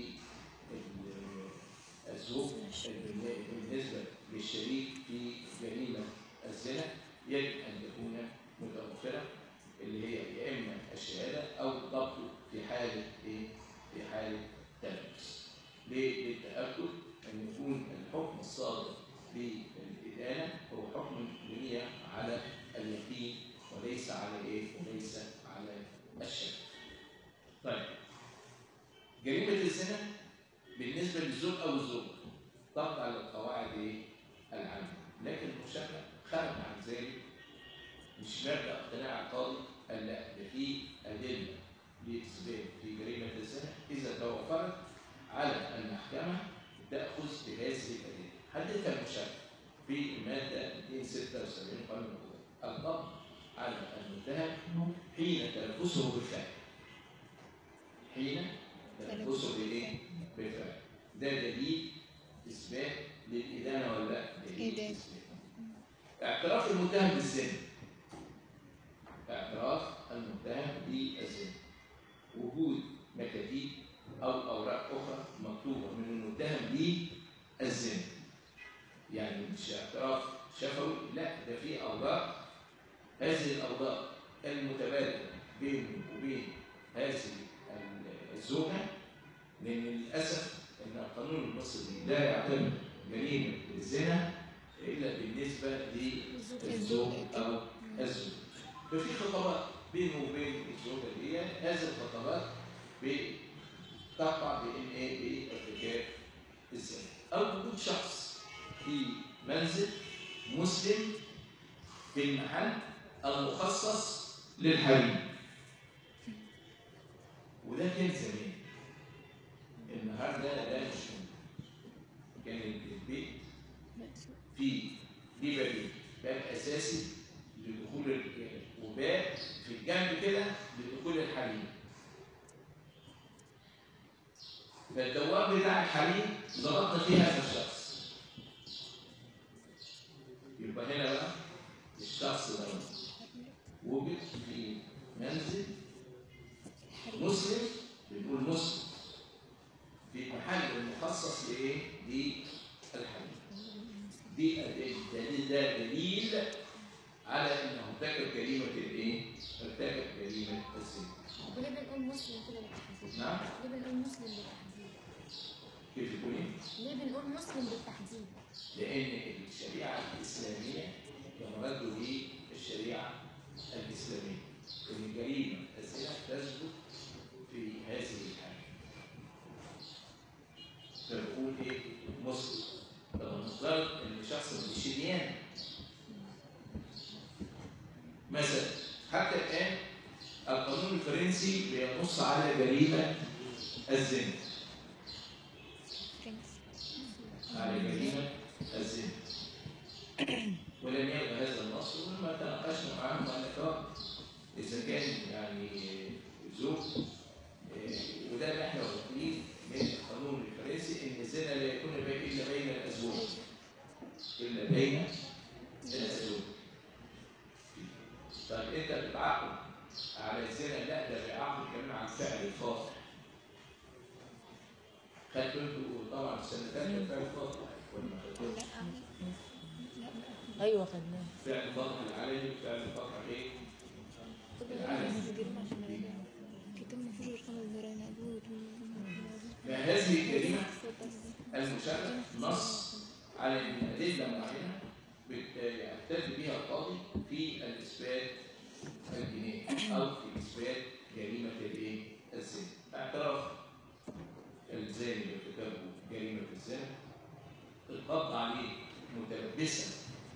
للزوج بالنسبة للشريك في جريمة الزنا يجب أن تكون متوفرة اللي هي يا إما الشهادة أو ضبطه في حالة إيه؟ في حالة تلبس. ليه؟ للتأكد أن يكون الحكم الصادر بالإدانة هو حكم مبني على اليقين وليس على إيه؟ وليس على الشك. طيب جريمة الزنا بالنسبة للزوج أو الزوجة تخضع للقواعد إيه؟ العامة، لكن المشرع خرج عن ذلك مش مبدأ اقتناع القاضي قال لا ده في أدلة لإثبات في جريمة الزنا إذا توفرت على المحكمة تأخذ بهذه الأدلة حددها المشرع في المادة 276 قانون الحدود القبض على المتهم حين تلبسه بالفعل حين تلبسه بالايه؟ بالفعل ده دليل اثبات للادانه ولا لا؟ دليل إدانة. إثبات. اعتراف المتهم بالزنا اعتراف المتهم بالزنا وجود مكاتيب او اوراق اخرى مكتوبه من المتهم بالزنا يعني مش اعتراف شفوي لا ده في اوراق هذه الاوراق المتبادله بينه وبين هذه الزوجه لان للاسف ان القانون المصري لا يعتبر جريمه الزنا الا بالنسبه للزوج او الزوج ففي خطابات بينه وبين الزوجه دي هذه الخطابات بتقع بان ايه بارتكاب الزنا او وجود شخص في منزل مسلم في المحل المخصص للحريم وده كان زمان النهارده ده مش موجود. كان البيت فيه ليه بابين باب اساسي لدخول الرجال وباب في الجنب كده لدخول الحريم فالدواب بتاع الحريم ضغطنا فيه هذا الشخص يبقى هنا بقى الشخص ده وجد في منزل مسلم بنقول مسلم في محل مخصص لايه؟ للحريم دي الدليل ده دليل على انه ارتكب جريمه الايه؟ ارتكب جريمه الزنا. وليه بنقول مسلم كده بالتحديد؟ نعم؟ ليه بنقول مسلم بالتحديد؟ كيف تقول ايه؟ ليه بنقول مسلم بالتحديد؟ لان الشريعه الاسلاميه يمرد به الشريعه الاسلاميه. ان جريمه الزنا تثبت في هذه الحاله. فبقول ايه؟ مسلم. طب نفترض ان شخص من الشريان مثلا حتى الان القانون الفرنسي بينص على جريمه الزنا على جريمه الزنا ولم يلغى هذا النص ولما تناقشنا معاهم قال لك اه اذا كان يعني زوج آه، وده اللي احنا واخدين من القانون الفرنسي ان الزنا لا يكون بين- الا بين الازواج الا بين الازواج طيب انت بتعاقب على الزنا لا ده بيعاقب كمان على الفعل الفاضح خدتوا انتوا طبعا السنه الثالثه الفعل الفاضح ولا ما خدتوش؟ ايوه خدناه فعل الفاضح العلني وفعل الفاضح ايه؟ العلني كتاب ما فيهوش غير خمس جرائم عدوى فهذه الجريمه المشرع نص على ان ادله معينه بت- يعتد بها القاضي في الاثبات الجنائي او في اثبات جريمه الايه؟ الزنا. اعتراف الزاني بارتكابه جريمه الزنا القبض عليه متلبسا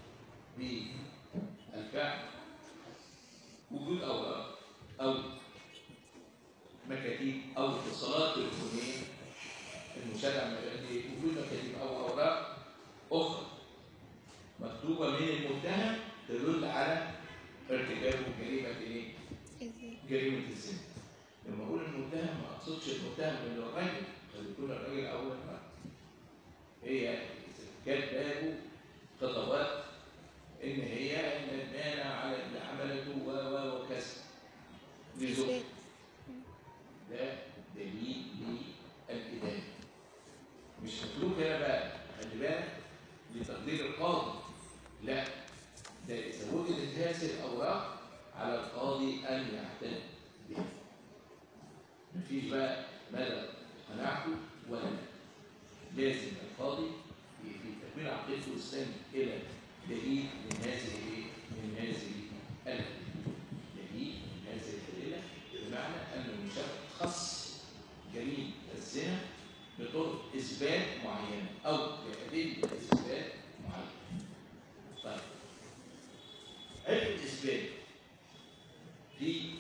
بالفعل وجود اوراق او مكاتيب او اتصالات تليفونيه المشرع مجالي وجود مكاتيب او اوراق اخرى مكتوبه من المتهم تدل على ارتكابه جريمه ايه؟ جريمه الزنا. لما اقول المتهم ما اقصدش المتهم اللي هو الراجل قد يكون الراجل او المرأة. هي كاتبه خطوات ان هي ندمانه على اللي عملته و و وكذا. لزوجها. ده دليل للإدانة مش مطلوب هنا بقى خلي بالك لتقدير القاضي لا ده إذا وجدت هذه الأوراق على القاضي أن يعتد بها مفيش بقى مدى قناعته ولا لا لازم القاضي في في تكوين عقيدته يستند إلى دليل من هذه الإيه؟ من هذه الأدلة دليل من هذه الأدلة بمعنى أن المشرع خص جريمة الزنا بطرق إثبات معينة أو بأدلة إثبات معينة. طيب علم الإثبات في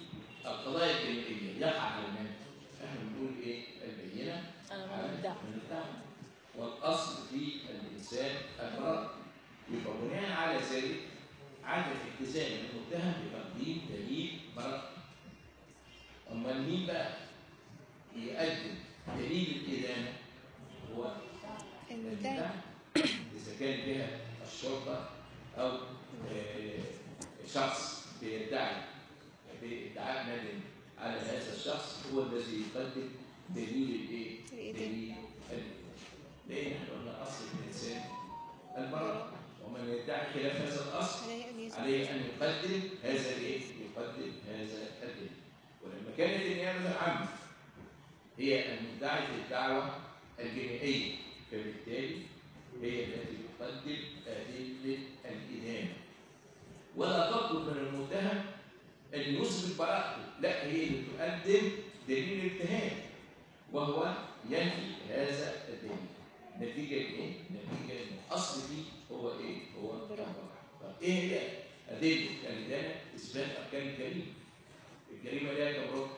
القضايا الجنائيه يقع على من؟ احنا بنقول ايه؟ البينه أنا على ما بدع من ادعى والاصل في الانسان البراءه يبقى بناء على ذلك عدم التزام المتهم بتقديم دليل براءه امال مين بقى يقدم دليل الادانه هو المدعي إذا كان بها الشرطة أو آه، شخص بيدعي بادعاء ندم على هذا الشخص هو الذي يقدم دليل الإيه؟ الإدانة. دليل الإدانة. لأن احنا قلنا أصل الإنسان البراءة ومن يدعي خلاف هذا الأصل عليه أن يثبت عليه أن يقدم هذا الإيه؟ يقدم هذا الدليل ولما كانت النيابة العامة هي المدعي في الدعوة الجنائية فبالتالي هي التي تقدم أدلة الإدانة ولا تطلب من المتهم أن يثبت براءته لا هي اللي تقدم دليل الاتهام وهو ينفي هذا الدليل نتيجة إيه؟ نتيجة إن الأصل فيه هو إيه؟ هو البراءة طب إيه هي أدلة الإدانة؟ إثبات أركان الجريمة الجريمة ليها كم ركن؟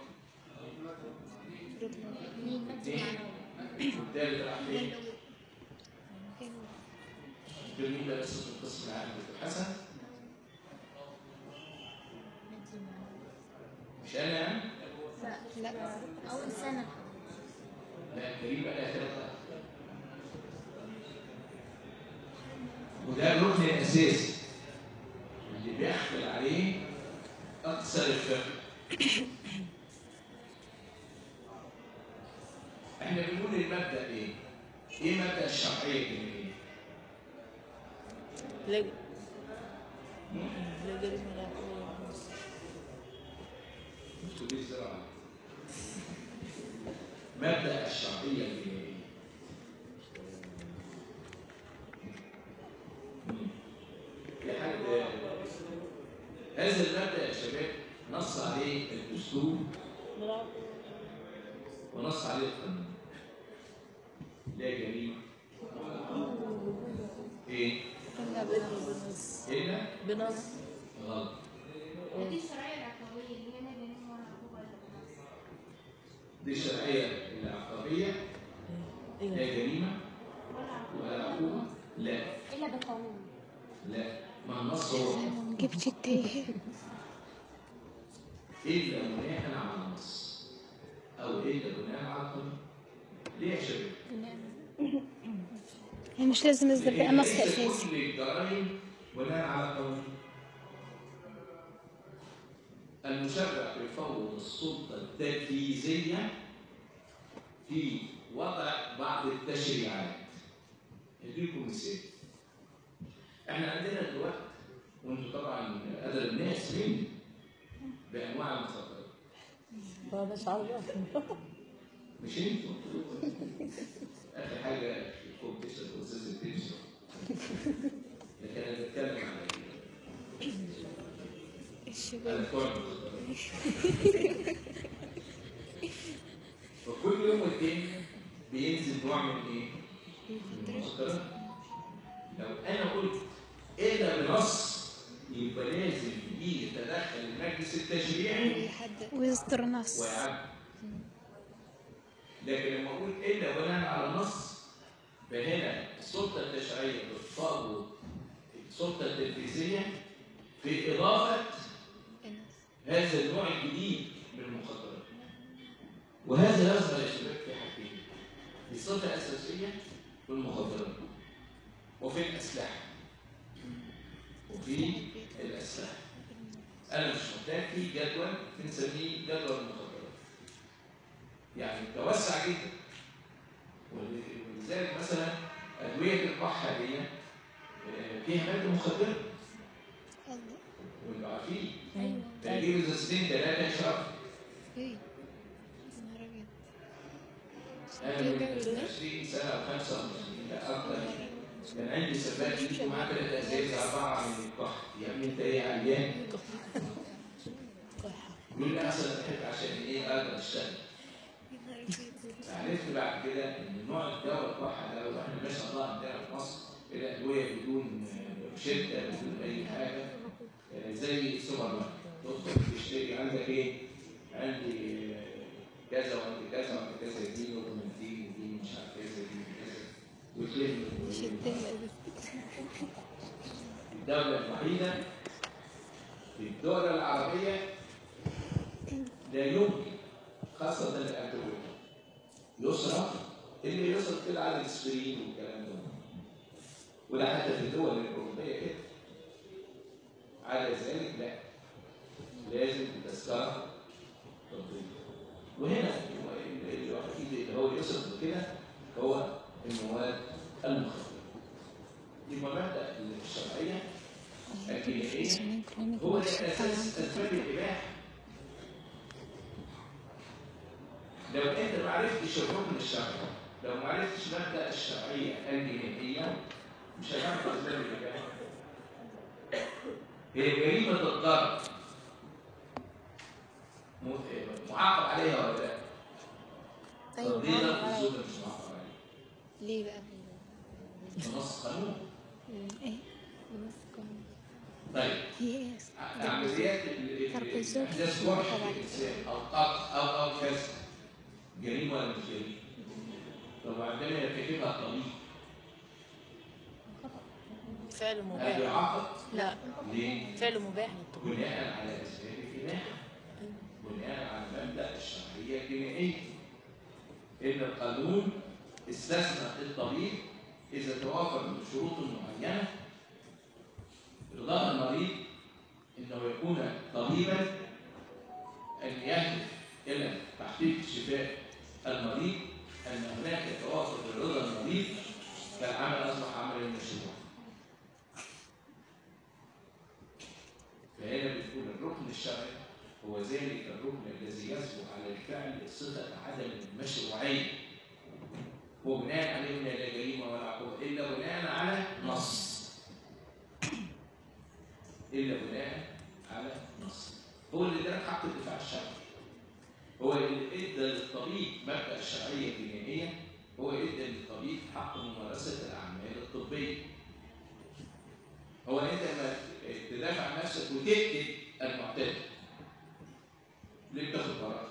اثنين والثالث راح فين؟ إيه هو؟ الجميل ده بس في القسم العام دكتور حسن مش انا يعني؟ لا أول سنة لا كريم بقى لها ثلاثة وده الركن الاساسي اللي بيحمل عليه اكثر الفقه احنا بنقول المبدا ايه؟ ايه مبدا الشرعيه الجنائيه؟ لا لا جريمة لا قوة كلية الزراعة مبدأ الشرعية الجنائية في حد هذا المبدأ يا شباب نص عليه الدستور لا ونص عليه القانون لا جريمة ايه؟ إلا بنص إلا بنص غلط دي الشرعية العقابية اللي هي نادي إن هو عقوبة ولا بنص دي الشرعية العقابية لا إيه جريمة ولا عقوبة ولا عقوبة لا إلا بقانون لا ما النص هو ما جبتش التايه إلا بناء على النص أو إلا بناء على القانون ليه يا شباب؟ هي مش لازم يصدر بقى لأن نص ليس أساسي كل الجرائم بناء على القانون المشرع يفوض السلطة التنفيذية في وضع بعض التشريعات اديكم مثال احنا عندنا دلوقتي وانتم طبعا ادرى الناس مني بانواع المخدرات هو مش عارف مش انتوا اخر حاجه في الكومبيتيشن الاستاذ التنشن لكن انا بتكلم عن الشباب الكون وكل يوم والتاني بينزل نوع من ايه؟ من المخدرات لو انا قلت الا بنص يبقى لازم يجي يتدخل المجلس التشريعي يحدد ويصدر نص ويعدل لكن لما اقول الا بناء على النص فهنا السلطه التشريعيه بتفاوض السلطه التنفيذيه في اضافه النص هذا النوع الجديد من المخدرات وهذا يظهر يا شباب في حاجتين في الصفه الاساسيه في المخدرات وفي الاسلحه وفي الاسلحه انا مش محتاج في جدول بنسميه جدول المخدرات يعني توسع جدا ولذلك مثلا ادويه القحه دي آه، فيها ماده مخدره الله وانتوا عارفين أيوه تجيب ازازتين ثلاثه شهر إيه يا نهار أبيض انا كده من ولا 20 سنه او 25 لا اكتر كان عندي سباك يجي معاه ثلاث ازايز اربعه من القحط يا ابني انت ايه عيان؟ يقول لي احسن اتحب عشان ايه اقدر اشتغل يا نهار أبيض عرفت بعد كده ان نوع الدواء القحة ده لو احنا ما شاء الله عندنا في مصر الادويه بدون آه، شده بدون اي حاجه آه، زي السوبر ماركت تدخل تشتري عندك ايه؟ عندي كذا وعندي كذا وعندي كذا دين ومن دين ودين مش عارف كذا دين كذا وتلم شدها الدولة الوحيدة في الدول العربية لا يمكن خاصة الأدوية يصرف اللي يصرف كده على الاسبرين والكلام ده وده حتى في الدول الأوروبية كده على ذلك لا لازم تذكرة طبية وهنا ال- ال- الوحيد اللي هو يصرف كده هو المواد المخدرة دي مبادئ الشرعية الكيميائية هو ده اساس اسباب الاباحه لو انت ما عرفتش الحكم الشرعي لو ما عرفتش مبدا الشرعيه الجنائيه مش هتعرف اسباب الاباحه هي جريمه الضرب م- معاقب عليها ولا لا؟ ايوه طب ليه ضرب معاقب عليها. الزوجه مش معاقب عليها؟ ليه بقى؟ بنص قانون مم، ايه بنص قانون طيب هي ايه عمليات ال- ال- ترك الزوج احداث جرح طبعاً. الانسان او قطع او او كسر جريمه ولا مش جريمه؟ طب عندما يرتكبها الطبيب فعل هل مباح يعاقب؟ لا ليه؟ فعل مباح بناء على اسباب الاباحه بناء على مبدا الشرعيه الجنائيه ان القانون استثنى الطبيب اذا توافر من شروط معينه رضاء المريض انه يكون طبيبا ان يهدف الى تحقيق شفاء المريض ان هناك توافر لرضا المريض فالعمل اصبح عملا مشروعا فهنا بتقول الركن الشرعي هو ذلك الركن الذي يثبت على الفعل صفة عدم المشروعية وبناء عليه لا جريمة ولا عقوبة إلا بناء على نص إلا بناء على نص هو اللي اداك حق الدفاع الشرعي هو اللي ادى للطبيب مبدأ الشرعية الجنائية هو ادى للطبيب حق ممارسة الأعمال الطبية هو انت لما تدافع عن نفسك وتقتل المعتدي ليه بتاخد براءة؟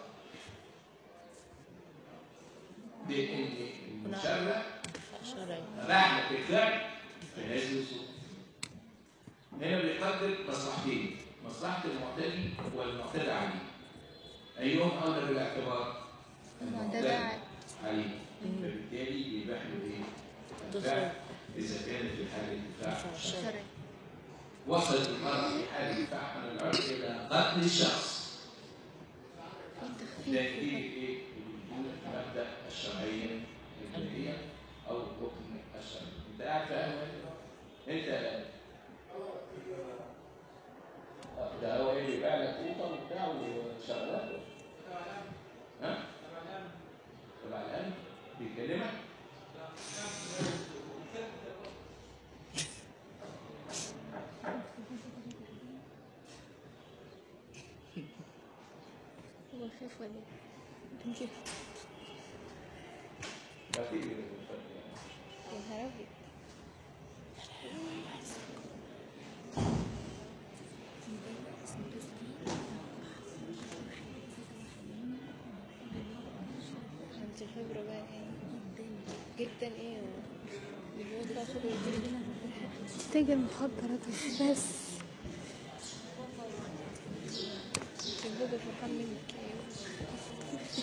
لان المشرع شرعي رحمة الفعل في هذه الصورة هنا بيقدر مصلحتين مصلحة المعتدي والمعتدى عليه أيهم أولى بالاعتبار؟ المعتدى عليه فبالتالي بيباح له إيه؟ الفعل إذا كان في حالة دفاع الشرع شرعي وصلت المرأة في حال دفاع عن العرف إلى قتل الشخص ده دي إيه؟ المبدأ الشرعية الجنائية أو الحكم الشرعي أنت قاعد فاهم أنت ده هو إيه بيبيع لك قوطة وبتاع وشغلات ها؟ تبع الأمن بيكلمك هو خاف ولا ايه؟ نشوف ما تيجي يا نهار ابيض انت الخبرة بقى ايه جدا ايه و- تاجر مخدرات بس الجوجل فرحان منك ايه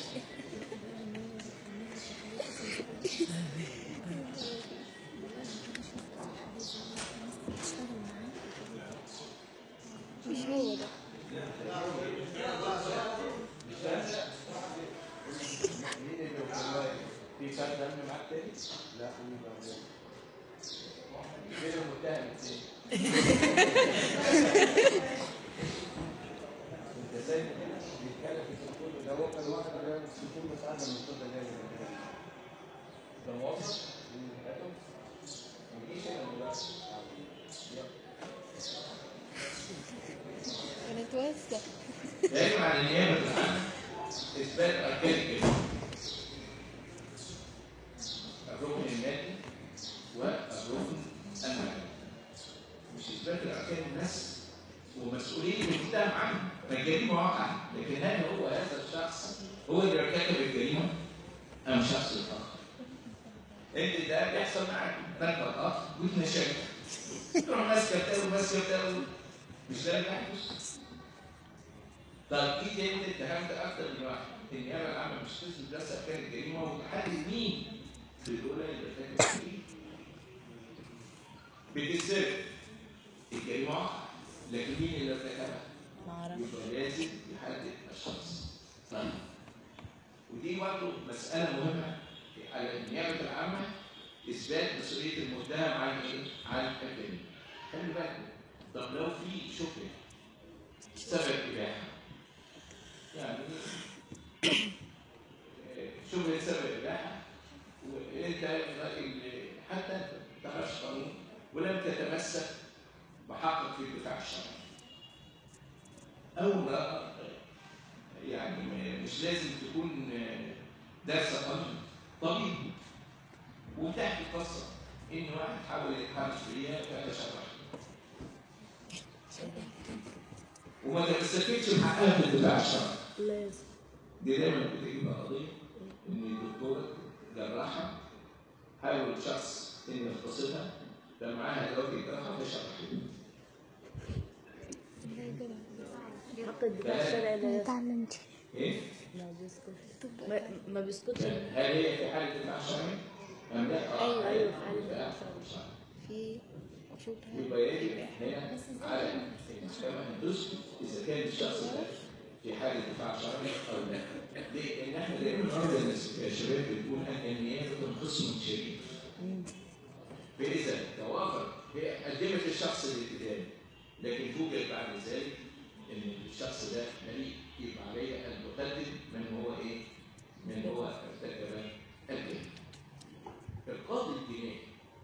مش هو ده في فرد دم معاك تاني؟ لا فين المتهم التاني؟ انت زي كده بيتكلم في التليفون ده هو كان واحد على التليفون بس عدم المنطقه جاي ده موظف ما يجيش هنا دلوقتي انا اتوسع يجب على النيابه العامه اثبات اركان الجريمه الركن المادي والركن المعنوي مش اثبات الاركان الناس ومسؤوليه المتهم عنه فالجريمه واقعه لكن هل هو هذا تنقل اه وتنشك تروح ماسكه بتاعه وماسكه بتاعه مش ده اللي بيحدث طب ايه تاني انت اتهمت اكتر من واحد النيابه العامه مش تثبت بس اركان الجريمه وتحدد مين في الاولى اللي ارتكب الجريمه بتثبت الجريمه واقعه لكن مين اللي ارتكبها؟ ما اعرف يبقى لازم يحدد الشخص طيب ودي برضه مسألة مهمة على النيابة العامة إثبات مسؤولية المتهم عن إيه؟ عن الجريمة. خلي بالكم طب لو في شبهة سبب إباحة يعني آه، شبهة سبب إباحة وأنت راجل حتى أنت ما تعرفش قانون ولم تتمسك بحقك في الدفاع الشرعي. أو امرأة يعني م- مش لازم تكون دارسة قانون طبيب وتحكي قصة إن واحد حاول يتحرش بيها فتشرح وما تمسكتش بحقها في الدفاع الشرعي لازم دي دايما بتجيب قضية إن دكتورة جراحة حاول شخص إن يغتصبها كان معاها دلوقتي جراحة فشرح زي كده حق الدفاع الشرعي لا ما يسكت اتعلمتش إيه؟ ما بيسكتش طب ما, ما بيسكتش هل هي في حالة دفاع شرعي؟ أم لا؟ آه، أيوة، أيوة، في حالة دفاع دفاع شرعي. في شبهة يبقى يجب هنا على المحكمة أن تثبت إذا كان الشخص ده في حالة دفاع شرعي أو لا. ليه؟ لأن إحنا دايما النهارده الناس يا شباب بتقول أن النيابة خصم شريف. فإذا توافر هي قدمت الشخص الالتزام لكن فوجئ بعد ذلك ان الشخص ده بريء يبقى عليه ان تقدم من هو ايه؟ من هو ارتكب الجريمه. القاضي الجنائي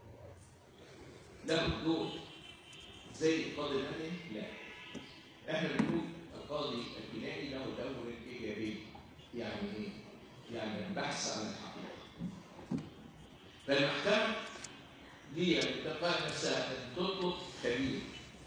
له دور زي القاضي المدني؟ لا. احنا بنقول القاضي الجنائي له دور ايجابي. يعني ايه؟ يعني البحث عن الحقيقه. فالمحكمه هي بتقال نفسها ان تطلب كبير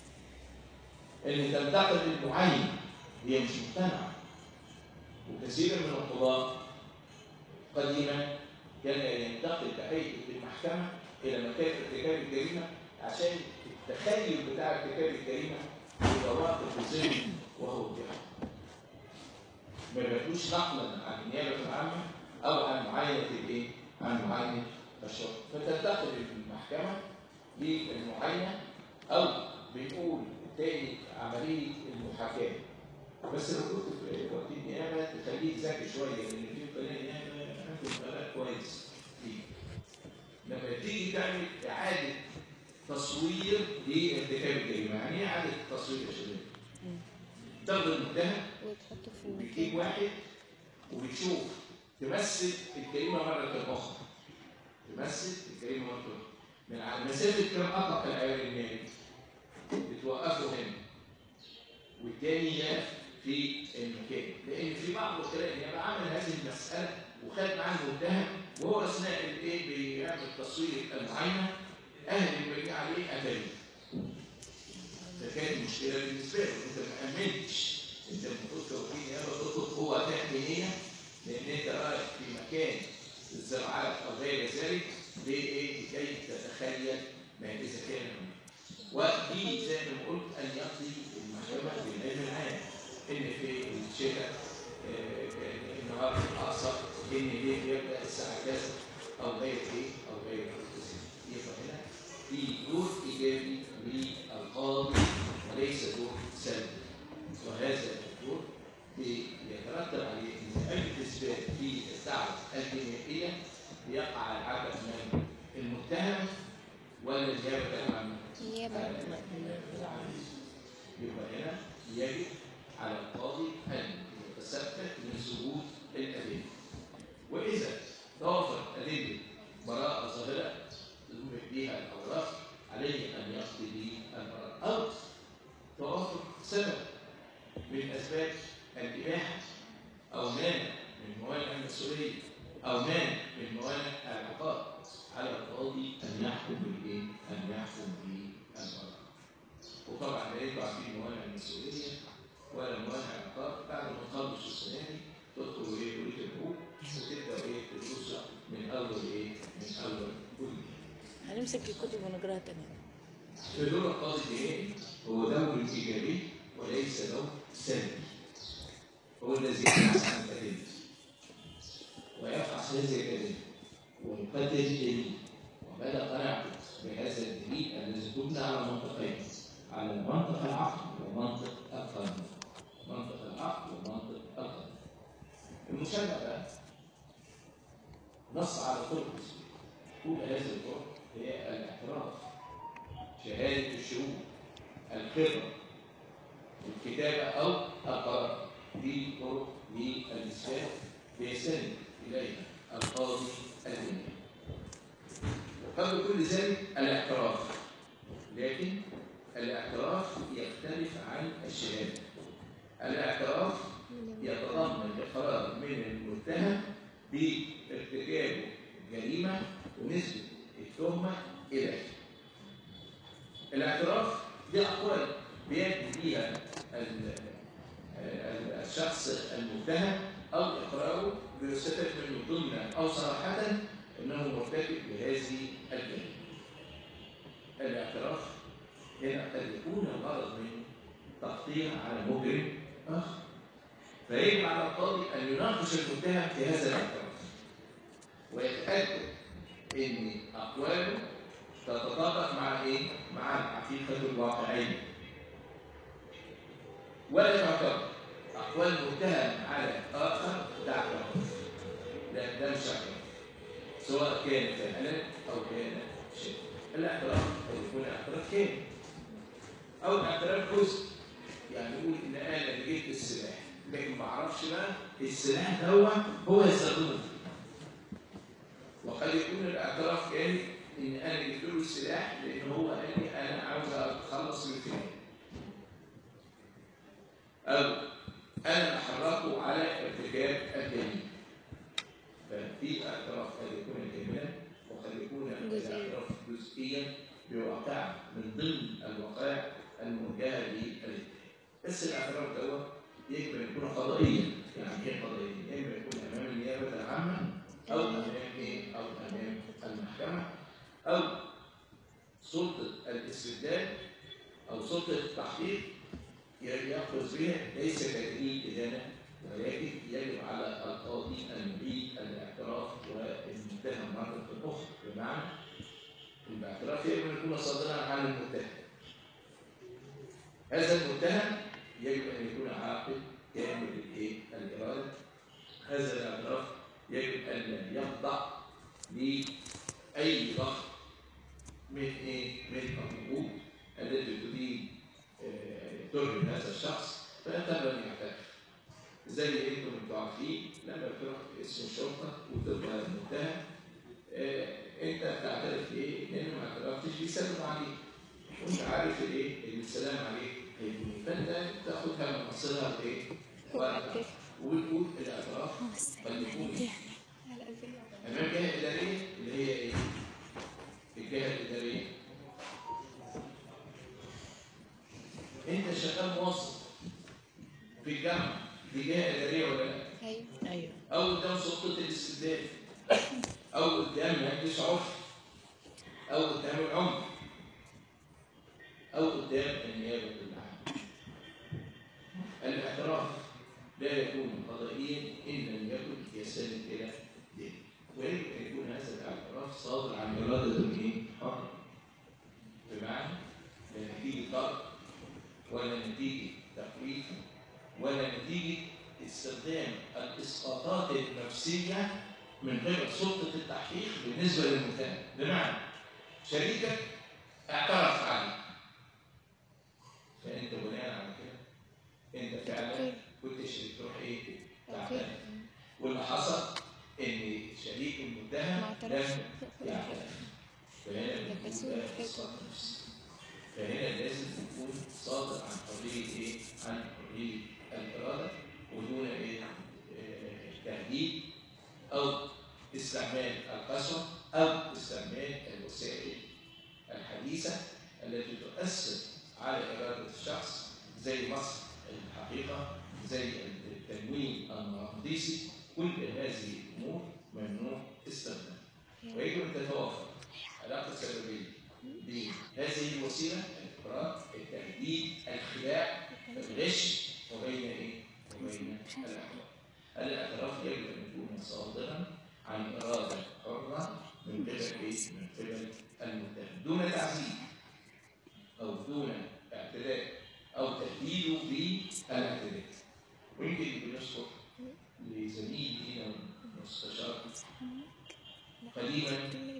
ان تنتقد المعين هي مش مقتنعه وكثير من القضاة قديما كان ينتقل بهيئة المحكمة إلى مكان ارتكاب الجريمة عشان التخيل بتاع ارتكاب الجريمة يبقى واقف في الذهن وهو بيحكم. ما بياخدوش نقلا عن النيابة العامة أو عن معاينة الإيه؟ عن معاينة الشرطة. فتنتقل المحكمة للمعاينة أو بنقول تاني عملية المحاكاة. بس لو كنت في وقت النيابة تخليك ذكي شوية لأن في قانون النيابة هتبقى بالك كويس فيه. لما تيجي تعمل إعادة تصوير لارتكاب الجريمة، يعني إيه إعادة تصوير يا شباب؟ تاخد المتهم وتحطه في وبتجيب المكان واحد وبتشوف تمثل الجريمة مرة أخرى. تمثل الجريمة مرة أخرى. من على مسافة كم أطلق العيار المالي؟ بتوقفه هنا. والتاني يقف في المكان لان في بعض الخلال يبقى عمل هذه المساله وخد معاه المتهم وهو اثناء الايه بيعمل تصوير المعاينه اهل المبني عليه قتلوه فكانت مشكله بالنسبه له انت ما امنتش انت المفروض كوكيل نيابه تطلب قوه تامينيه لان انت رايح في مكان الزراعات او غير ذلك لايه لكي تتخيل ما اذا كان هناك. ودي زي ما قلت ان يقضي المحكمه بالعلم العام ان في الشتاء آه، آه، النهار الاقصى ان ليه يبدا الساعه كذا او غير ايه او غير كذا يبقى هنا في دور ايجابي للقاضي وليس دور سلبي وهذا الدور بيترتب عليه ان اي اثبات في الدعوه الجنائيه بيقع على عبء من المتهم ولا النيابه العامه نيابة يبقى هنا يجب على القاضي ان يتثبت من ثبوت الادله واذا توفر ادله براءه ظاهره تثبت بها الاوراق عليه ان يقضي بالبراءه او توفر سبب من اسباب الاباحه او مانع من موانع المسؤوليه او مانع من موانع العقاب على القاضي ان يحكم بالايه؟ ان يحكم بالبراءه وطبعا لا يقع في موانع المسؤوليه ولا موانع العقاب بعد ما تخلص السنه دي تدخل ايه كليه الحقوق وتبدا ايه تدرس من اول ايه؟ من اول كليه. هنمسك الكتب ونقراها تاني في دور القاضي الجنائي هو دور ايجابي وليس دور سلبي هو الذي يبحث عن الادله ويفحص هذه الادله ويقدر الدليل ومدى قناعته بهذا الدليل الذي تبنى على منطقين على منطق العقل ومنطق القانون منطق العقل ومنطق القانون المشرع بقى نص على طرق كل هذه الطرق هي الاعتراف شهادة الشهود الخبرة الكتابة أو القرار دي طرق للإثبات بيستند إليها القاضي الديني وقبل كل ذلك الاعتراف لكن الاعتراف يختلف عن الشهادة الاعتراف يتضمن إقرار من المتهم بارتكابه جريمة ونسبة التهمة إليه الاعتراف دي أقوال بيأتي بيها ال- ال- الشخص المتهم أو إقراره بيستفاد منه ضمنا أو صراحة أنه مرتكب لهذه الجريمة. الاعتراف هنا قد يكون الغرض منه تقطيع على مجرم آخر. فيجب على القاضي أن يناقش المتهم في هذا الاعتراف ويتأكد أن أقواله تتطابق مع ايه؟ مع الحقيقة الواقعية. ولا تعتبر أقوال متهم على آخر دعوة. لا ده مش اعتراف. سواء كان فعلا أو كان شيء. الاعتراف قد يكون اعتراف كامل. أو اعتراف جزء. يعني يقول إن أنا اللي جبت السلاح، لكن ما أعرفش بقى السلاح ده هو يستخدمه وقد يكون الاعتراف كان ان انا جبت له السلاح لان هو قال لي انا عاوز اتخلص من فلان او انا احرقه على ارتكاب الجريمه ففي اعتراف قد يكون كاملا وقد يكون جزئيا. الاعتراف جزئيا بواقع من ضمن الوقائع الموجهه للاتهام بس الاعتراف دوت يجب ان يكون قضائيا يعني ايه قضائيا؟ يا اما يكون امام النيابه العامه او امام ايه؟ او امام المحكمه او سلطه الاستبداد او سلطه التحقيق ياخذ بها ليس كدليل ادانه ولكن يجب على القاضي ان يعيد الاعتراف والمتهم مره اخرى بمعنى الاعتراف يجب ان يكون صادرا عن المتهم هذا المتهم يجب ان يكون عاقل كامل الايه؟ الاراده هذا الاعتراف يجب ان لا يخضع لاي ضغط من ايه؟ من الحقوق التي تريد آه، ترهن هذا الشخص فيتم ان يعترف. زي انتم انتوا عارفين لما بتروح اسم الشرطه وتبقى المتهم آه، انت بتعترف ليه؟ لان ما اعترفتش بيسلموا عليك. وانت عارف الايه؟ ان السلام عليك هيكون إيه. فانت تاخدها من مصيرها بايه؟ ورقه وتقول الاعتراف قد يكون على ألفين امام جهه اداريه اللي هي ايه؟ الجهه الاداريه انت شغال موظف في الجامعه دي جهه اداريه ولا لا؟ أيوة ايوه او قدام سلطه الاستبداد او قدام مجلس عرفي او قدام العمر او قدام النيابه العامه الاعتراف لا يكون قضائيا ان لم يكن يستند الى دين ويجب ان يكون هذا الاعتراف صادر عن اراده الايه؟ حر بمعنى لا نتيجه ضغط ولا نتيجه تخويف ولا نتيجه استخدام الاسقاطات النفسيه من قبل سلطه التحقيق بالنسبه للمتهم بمعنى شريكك اعترف عليك فانت بناء على كده انت فعلا كنت شريك تروح ايه؟ تعترف واللي حصل ان شريك المتهم ما اعترفش. لم يعترف فهنا بنقول لبسوه ده الحيطة. اسقاط نفسي فهنا لازم تكون صادر عن حريه ايه؟ عن حريه الاراده ودون ايه؟ آه، تهديد او استعمال القسوه او استعمال الوسائل الحديثه التي تؤثر على اراده الشخص زي مصر الحقيقه زي التنويم المغناطيسي كل هذه الامور ممنوع استخدامها ويجب ان تتوافق علاقة سببية بين هذه الوسيلة الإفراط التهديد الخداع الغش وبين إيه؟ وبين الاعتراف. الاعتراف يجب أن يكون صادرا عن إرادة حرة من قبل إيه؟ من قبل المتهم دون تعذيب أو دون اعتداء أو تهديده بالاعتداء. ويمكن بنشكر لزميلي هنا المستشار قديما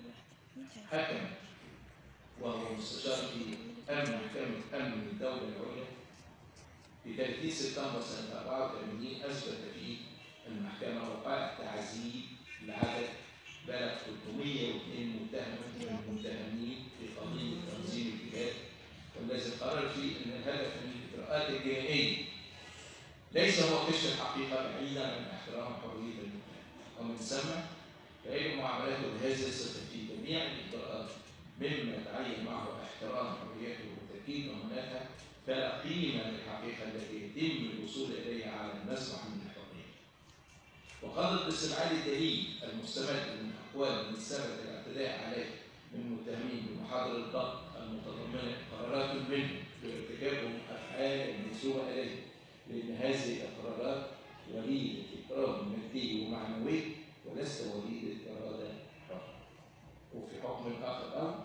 حكم وهو مستشار في امن محكمه امن الدوله العليا في 30 سبتمبر سنه 84 اثبت فيه المحكمه وقع تعذيب لعدد بلغ 302 متهما من المتهمين في قضيه تنظيم الجهاد والذي قرر فيه ان الهدف من الاجراءات الجنائيه ليس هو كشف الحقيقه بعيدا عن احترام حريه المتهم ومن ثم فيجب معاملته بهذه الصفه في جميع الاجراءات مما يتعين معه احترام حريته وتاكيد ضماناتها فلا قيمه للحقيقه التي يتم الوصول اليها على المسمح من الحريه. وقضت باستبعاد الدليل المستمد من اقوال من ثبت الاعتداء عليه من المتهمين بمحاضر الضبط المتضمنه قرارات منه بارتكابهم افعال منسوبه اليه لان هذه الاقرارات وليده اكراه مادي ومعنوي ولست وليده اراده حره. وفي حكم اخر او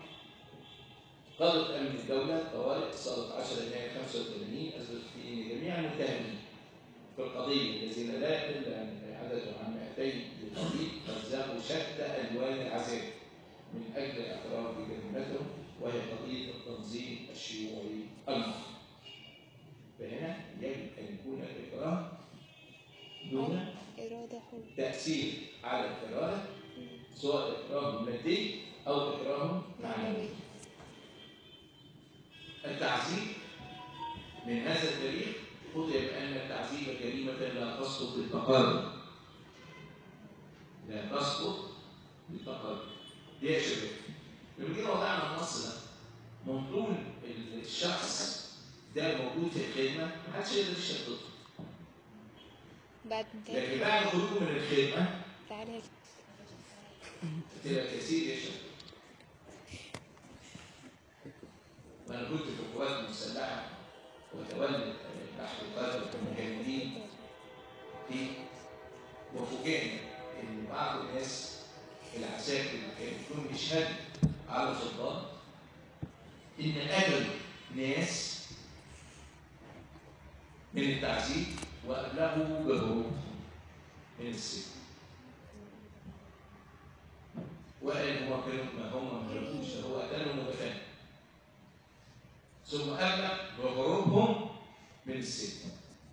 قضت امن الدوله طوارئ صادت 10 يناير 85 اثبت فيه ان جميع المتهمين في القضيه الذين لا يقل عن عددهم عن 200 للقضية قد ذاقوا شتى الوان العذاب من اجل الاعتراف بجريمتهم وهي قضيه التنظيم الشيوعي المصري. فهنا يجب ان يكون الاكراه دون إرادة حرة تاثير على الاراده سواء اكراه مادي او اكراه معنوي. معنوي التعذيب من هذا التاريخ قضي بأن التعذيب جريمة لا تسقط بالتقارب لا تسقط بالتقارب دي يا شباب لما جينا وضعنا النص ده من طول الشخص ده موجود في الخدمة محدش يقدر يشتته بعد لكن انتهاء بعد خروجه من الخدمة تعالى هيك. تبقى كثير يا شباب وانا كنت في القوات المسلحه وتولد تحت قاده المجاهدين في وفوجئنا ان بعض الناس العساكر اللي كانوا يكونوا بيشهدوا على الضباط ان قتلوا ناس من التعذيب وابلغوا بهروب من السجن وقال هو كانوا ما هم ما هربوش ده هو قتلهم ودفنهم ثم أبلغ بهروبهم من السجن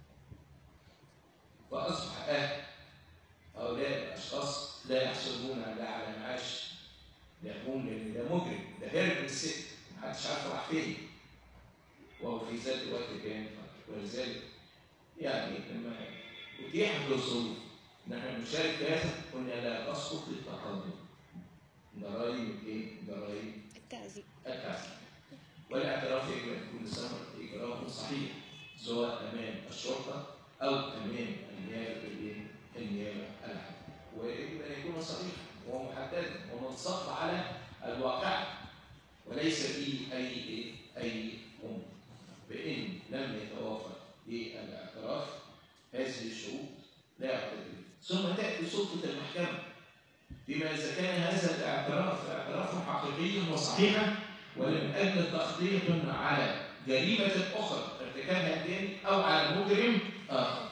فأصبح أهل هؤلاء الأشخاص لا يحسبون لا على معاش يقوم لأن ده مجرم ده هرب من السجن محدش عارف راح فين وهو في ذات الوقت كان ولذلك يعني لما أتيحت له الظروف إن احنا نشارك في هذا قلنا لا تسقط للتقدم ضرائب ايه؟ ضرائب التعذيب التعذيب والاعتراف يجب ان يكون ثمرة اجراء صحيح سواء امام الشرطه او امام النيابه الايه؟ النيابه العامه ويجب ان يكون صحيحا ومحددا ومنصب على الواقع وليس فيه اي ايه؟ اي امر فان لم يتوافر للاعتراف هذه الشروط لا يعترف ثم تاتي سلطه المحكمه فيما إذا كان هذا الاعتراف اعتراف حقيقي وصحيحا ولم أجل تغطية على جريمة أخرى ارتكابها الثاني أو على مجرم آخر.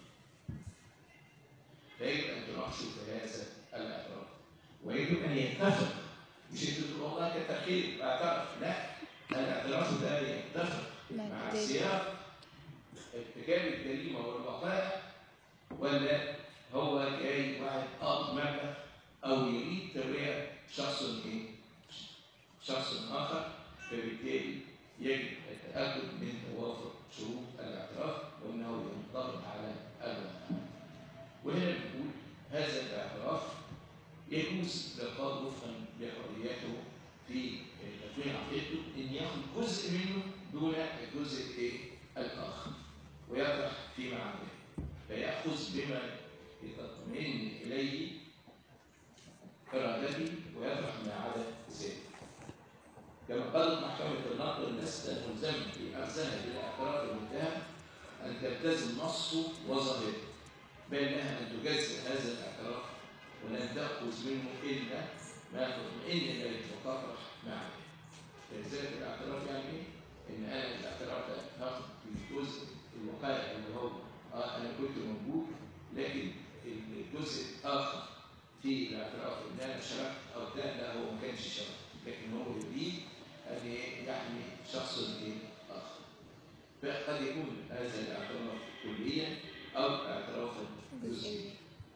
فيجب أن تناقشوا في هذا الاعتراف ويجب أن يتفق مش أنتوا تقولوا والله كتأخير اعترف لا الاعتراف ده يتفق مع مع الدليل. سياق ارتكاب الجريمة والوقائع ولا هو جاي واحد قاضي مبلغ او يريد تبرئه شخص ايه؟ شخص اخر فبالتالي يجب التاكد من توافر شروط الاعتراف وانه ينطبق على الواقع. وهنا بنقول هذا الاعتراف يجوز للقاضي وفقا لحريته في تكوين عقيدته ان ياخذ جزء منه دون الجزء الايه؟ الاخر ويطرح فيما عداه فياخذ بما يطمئن اليه إرادته ويطرح ما عدا ذلك. كما قالت محكمة النقد لست ملزما في أخذها بالاعتراف المتهم أن تلتزم نصه وظاهره بل لها أن تجزئ هذا الاعتراف ولن تأخذ منه إلا ما تطمئن إليه وتفرح معه. فلذلك الاعتراف يعني إيه؟ إن أنا الاعتراف ده هاخد في الجزء الوقائع اللي هو اه انا كنت موجود لكن الجزء الاخر في الاعتراف ان انا شركت او لا لا هو ما كانش شرك لكن هو يريد ان يحمي شخص ايه اخر فقد يكون هذا الاعتراف كليا او اعترافا جزئيا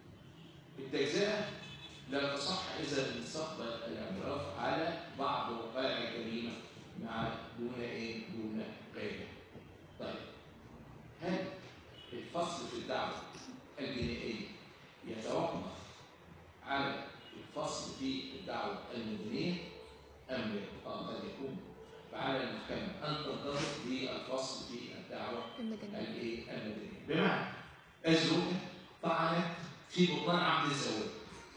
التجزئه لا تصح اذا استقبل الاعتراف على بعض وقائع الجريمه مع دون ايه دون غيره طيب هل الفصل في الدعوة الجنائية يتوقف على الفصل في الدعوة المدنية أم لا؟ آه قد يكون فعلى المحكمة أن تنتظر بالفصل في الدعوة المدنية الإيه؟ المدنية بمعنى الزوجة طعنت في بطلان عقد الزواج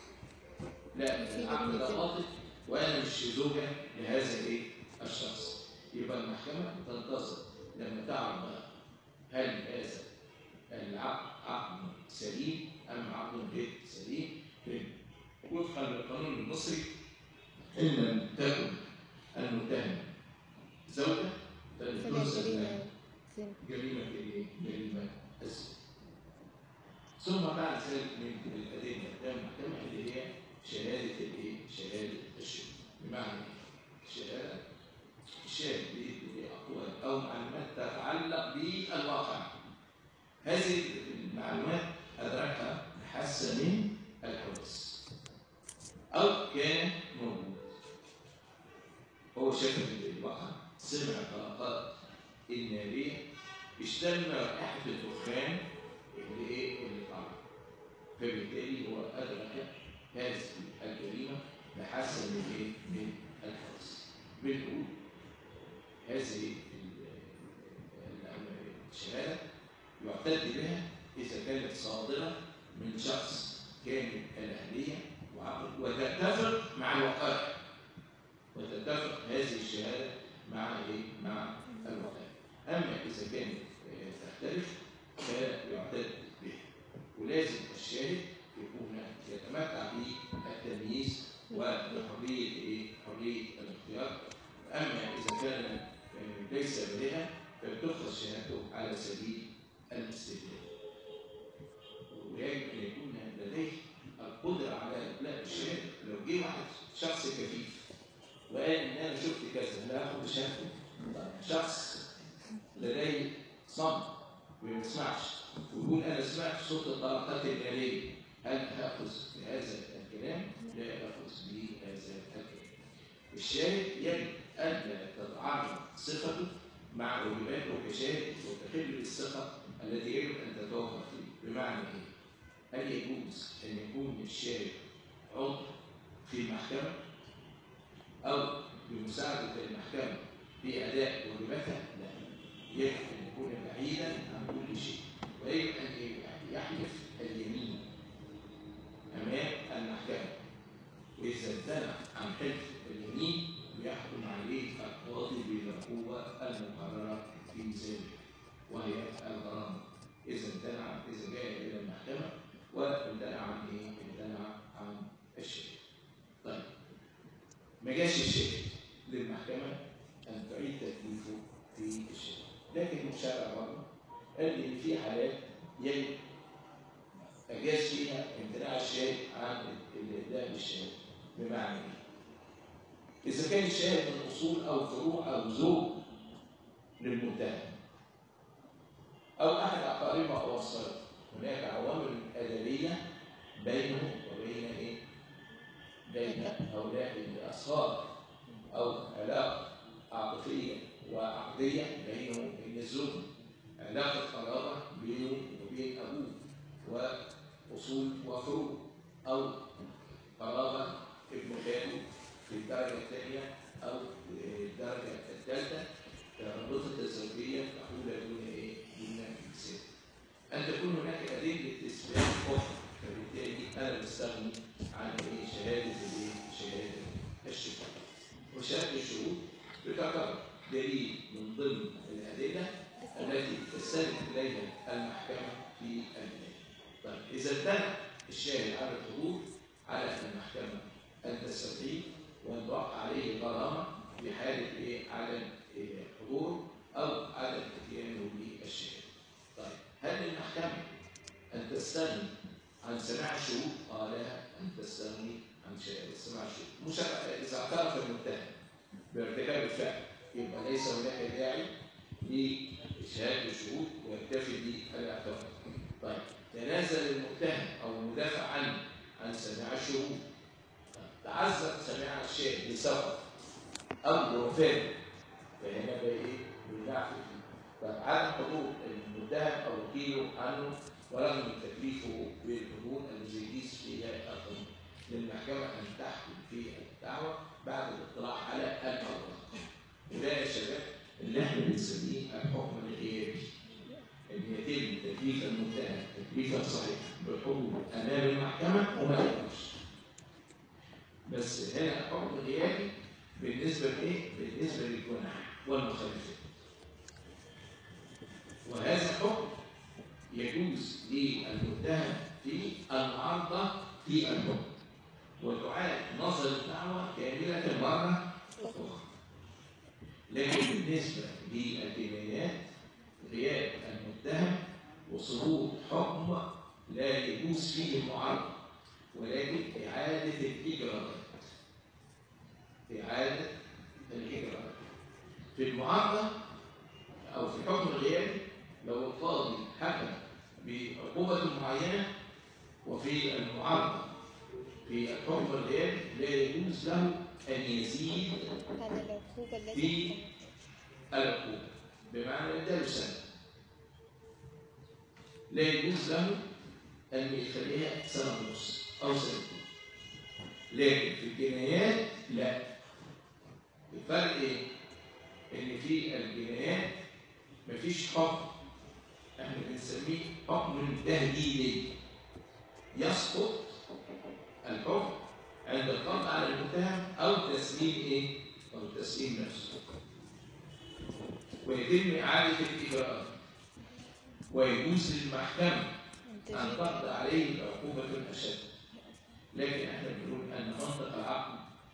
لا في العقد جريمة ده زنا. باطل وأنا مش زوجة لهذا الإيه؟ الشخص يبقى المحكمة تنتظر لما تعرف بقى هل هذا العقد عقد سليم ام عقد غير سليم وفقا للقانون المصري ان لم تكن المتهم زوجه فلا فلتنزل جريمة زنا جريمه الايه؟ جريمه الزنا ثم بعد ذلك من الادله قدام المحكمه اللي هي شهاده الايه؟ شهاده الشهود بمعنى ايه؟ شهاده الشاهد بأقوال أو معلومات تتعلق بالواقع هذه المعلومات أدركها حس من الحواس أو كان موجود هو شاف الواقع سمع طلقات النارية اشتم رائحة الدخان اللي ايه اللي طلع فبالتالي هو أدرك هذه الجريمة بحسب من ايه من الحواس بنقول هذه ال- ال- الشهادة يعتد بها إذا كانت صادرة من شخص كامل الأهلية وعقل وتتفق مع الوقائع وتتفق هذه الشهادة مع إيه؟ مع الوقائع أما إذا كانت آه، تختلف فيعتد بها ولازم الشاهد يكون يتمتع بالتمييز وبحرية إيه؟ حرية الاختيار أما إذا كان آه، ليس بالغا فبتخرج شهادته على سبيل الاستدلال ويجب أن يكون لديه القدرة على إطلاق الشهادة لو جه واحد شخص كفيف وقال إن أنا شفت كذا لا آخد شهادته طيب، شخص لديه صمت وما بيسمعش ويقول أنا سمعت صوت الطلقات النارية هل هاخذ بهذا الكلام؟ لا آخذ بهذا الكلام الشاهد يجب ألا تتعارض صفته مع واجباته كشاهد وتخل بالثقة التي يجب أن تتوفر فيه بمعنى إيه؟ هل يجوز أن يكون الشاهد عضو في المحكمة أو بمساعدة المحكمة في أداء واجباتها؟ لا يجب أن يكون بعيدا عن كل شيء ويجب أن يحلف اليمين أمام المحكمة وإذا امتنع عن حلف اليمين يحكم عليه القاضي بالعقوبة المقررة في ذلك وهي الغرامة إذا امتنع إذا جاء إلى المحكمة وامتنع عن إيه؟ امتنع عن الشهادة. طيب ما جاش الشاهد للمحكمة أن تعيد تكليفه في الشهادة. لكن الشرع برضه قال إن في حالات يجب أجاز فيها امتناع الشاهد عن الإدلاء بالشهادة بمعنى إيه؟ إذا كان الشاهد من أصول أو فروع أو زوج للمتهم أو أحد أقاربه أو أصهاره هناك عوامل أدبية بينه وبين إيه؟ بين هؤلاء الأصهار أو علاقة عاطفية وعقدية بينه وبين الزوج علاقة قرابة بينه وبين أبوه وأصول وفروع أو قرابة ابن خاله في الدرجة الثانية أو الدرجة الثالثة رابطة الزوجية تحول دون إيه؟ دون إنسان. أن تكون هناك أدلة إثبات أخرى فبالتالي أنا بستغني عن إيه؟ شهادة يعتبر دليل من ضمن الأدلة التي تستند إليها المحكمة في البداية. طيب إذا امتنع الشاهد على الحضور على المحكمة أن تستدعيه وأن توقع عليه غرامة في حالة إيه؟ عدم إيه؟ حضوره أو عدم إتيانه بالشهادة. طيب هل للمحكمة أن تستغني عن سماع الشهود؟ قال لها أن تستغني عن شهادة سماع الشهود. مش إذا اعترف المتهم بارتكاب الفعل يبقى ليس هناك داعي لشهادة الشهود ويكتفي بالاعتراف. طيب تنازل المتهم أو المدافع عنه عن سماع الشهود. طيب، تعذر سماع الشاهد لسبب أو لوفاة فهنا بقى إيه؟ بالنعف فيه. طيب عدم حضور المتهم أو وكيله عنه ورغم تكليفه بالحضور الذي يجيز فيها القانون للمحكمة أن تحكم في الدعوة بعد الاطلاع على الأوراق. وده يا شباب اللي احنا بنسميه الحكم الغيابي. ان يتم تكليف المتهم تكليفا صحيحا بالحضور امام المحكمه وما يقدرش. بس هنا الحكم الغيابي بالنسبه لايه؟ بالنسبه للجنح والمخالفات. وهذا الحكم يجوز للمتهم في المعارضه في الحكم وتعاد نظر الدعوه كامله مره اخرى. لكن بالنسبه للجنايات غياب المتهم وصدور حكم لا يجوز فيه المعارضه ولكن اعاده الاجراءات. اعاده الاجراءات. في المعارضه او في الحكم الغيابي لو القاضي حكم بعقوبه معينه وفي المعارضه في الحكم الغيابي لا يجوز له ان يزيد على العقوبة التي في العقوبة بمعنى اداله سنة لا يجوز له أن يخليها سنة ونص أو سنتين لكن في الجنايات لا الفرق إيه؟ إن في الجنايات مفيش حكم احنا بنسميه حكم تهديدي يسقط الحكم عند القبض على المتهم أو تسليم إيه؟ أو تسليم نفسه ويتم إعادة الإجراءات ويجوز للمحكمة أن تجري تقضي عليه بعقوبة أشد لكن احنا بنقول أن منطق العقل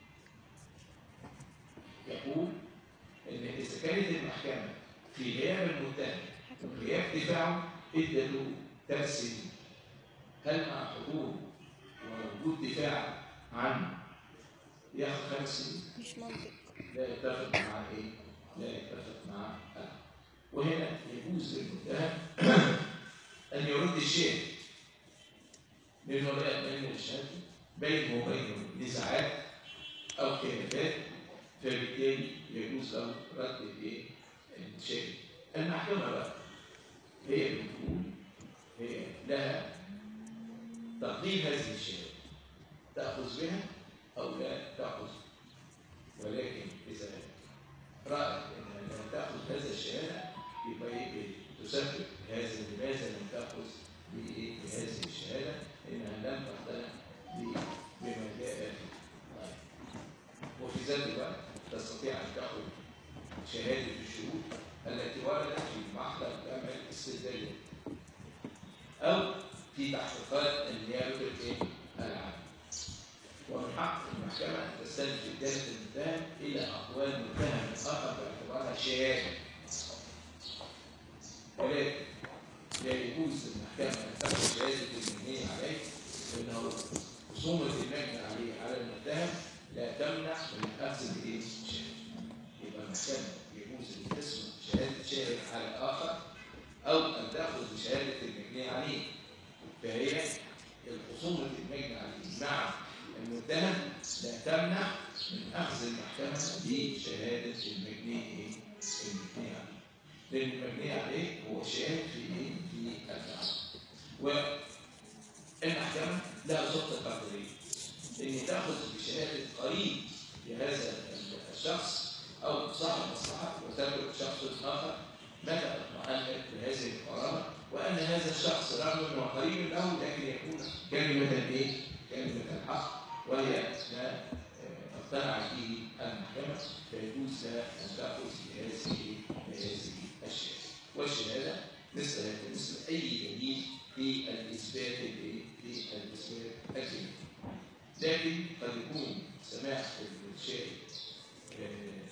يقول أن إذا كانت المحكمة في غياب المتهم وغياب دفاعه ادته ثلاث سنين هل مع حضور ووجود دفاع عنه ياخد خمس سنين؟ مش منطق لا يتفق مع ايه؟ لا يتفق مع العقل. وهنا يجوز للمتهم ان يرد الشيء لانه لا يطمئن الشهاده بينه وبينه نزاعات او خلافات فبالتالي يجوز له رد الايه؟ الشيء. المحكمه بقى هي بتقول هي لها تقديم هذه الشهاده تاخذ بها او لا تاخذ ولكن إذا رأت أنها لم تأخذ هذا الشهادة يبقى إيه تسبب هذا لماذا لم تأخذ بإيه بهذه الشهادة؟ إنها لم تقتنع ب- بما جاء فيه. طيب. وفي ذات الوقت تستطيع أن تأخذ شهادة الشهود التي وردت في محضر جمع الاستدلال أو في تحقيقات النيابة الإيه؟ العامة. ومن حق المحكمة أن تستند في إدانة المتهم إلى أقوال متهم آخر باعتبارها شهادة. ولكن لا يجوز للمحكمة أن تأخذ شهادة المجني عليه لأنه خصومة المجني عليه على المتهم لا تمنع من أخذ الإيه؟ الشهادة. يبقى المحكمة يجوز أن تسمع شهادة شاهد على آخر أو أن تأخذ بشهادة المجني عليه. فهي الخصومة المجني عليه مع المتهم لا تمنع من اخذ المحكمه بشهاده المجني ايه؟ المجني عليه. لان المجني عليه هو شاهد في ايه؟ في الدعوه. والمحكمه لها سلطه تقديريه ان تاخذ بشهاده قريب لهذا الشخص او صاحب مصلحه وتترك شخص اخر متى اطمأنت بهذه القرارة وان هذا الشخص رغم انه قريب له لكن يكون كلمه ايه؟ كلمه الحق وهي ما اقتنع به المحكمة فيجوز لها أن لكن قد يكون سماع الشاهد آه،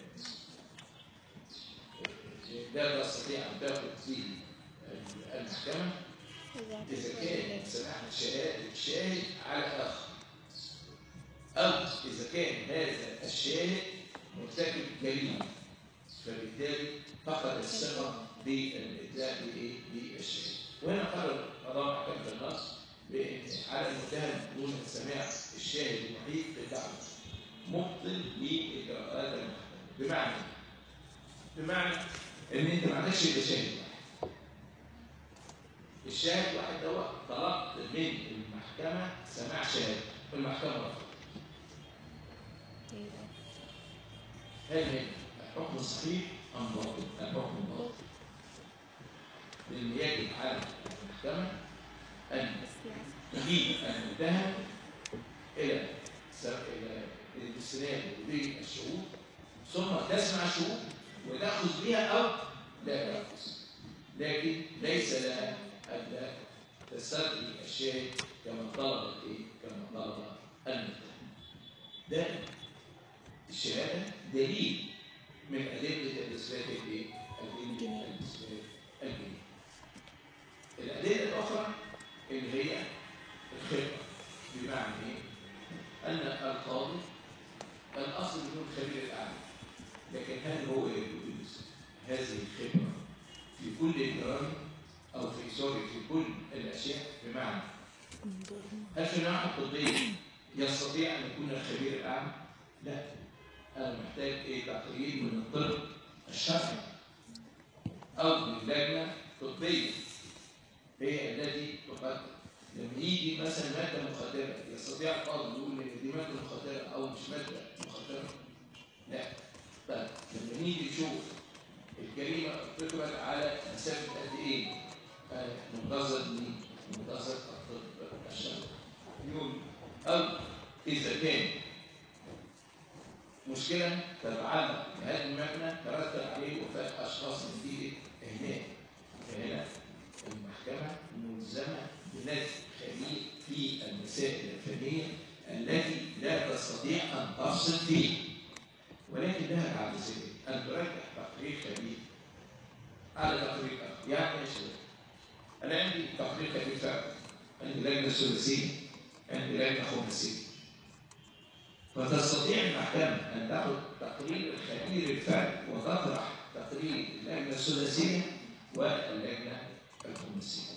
لا تستطيع ان تاخذ فيه المحكمه إذا كان سماح الشهادة الشاهد على آخر أو إذا كان هذا الشاهد مرتكب جريمة فبالتالي فقد الثقة بالإدلاء بإيه؟ بالشاهد وهنا قرر قضاء محكمة النص بأن على المتهم دون سماع الشاهد الوحيد في الدعوة مبطل لإجراءات المحكمة بمعنى بمعنى إن أنت ما عندكش إلا شاهد واحد الشاهد واحد دوت طلبت من المحكمة سماع شاهد المحكمة رفضت هل هنا الحكم صحيح أم باطل؟ الحكم باطل لأن يجب على المحكمة أن تجيب المتهم إلى س- إلى الاستناد بالشهود ثم تسمع الشهود وتأخذ بها أو لا تأخذ لكن ليس لها أن تستدعي الشاهد كما طلبت إيه؟ كما طلب المتهم ده الشهادة دليل من أدلة الإثبات الإيه؟ الديني الإثبات الديني الأدلة الأخرى اللي هي الخبرة بمعنى إيه؟ أن القاضي الأصل يكون خبير الأعلى لكن هل هو يجوز هذه الخبرة في كل الجرائم أو في سوري في كل الأشياء بمعنى هل في الناحية الطبية يستطيع أن يكون الخبير الأعلى؟ لا أنا محتاج إيه تقرير من الطب الشرعي أو من لجنة طبية هي التي تقدر لما يجي مثلا مادة مخدرة يستطيع القاضي يقول إن دي مادة مخدرة أو مش مادة مخدرة؟ لا طيب لما نيجي نشوف الجريمة ارتكبت على مسافة قد إيه؟ آه، منتظر مين؟ منتظر الطب الشرعي يوم أو إذا كان مشكلة تتعلق بهذه المبنى ترتب عليه وفاة أشخاص نتيجة إهمال فهنا المحكمة ملزمة بنزل خبير في المسائل الفنية التي لا تستطيع أن تفصل فيه ولكن لها تعزيزية أن ترجح تقرير خبير على تقرير آخر يعني إيش ده؟ أنا عندي تقرير خبير فعلا عندي لجنة ثلاثية عندي لجنة خماسية فتستطيع المحكمة أن تأخذ تقرير الخبير الفرد وتطرح تقرير اللجنة الثلاثية واللجنة الخماسية.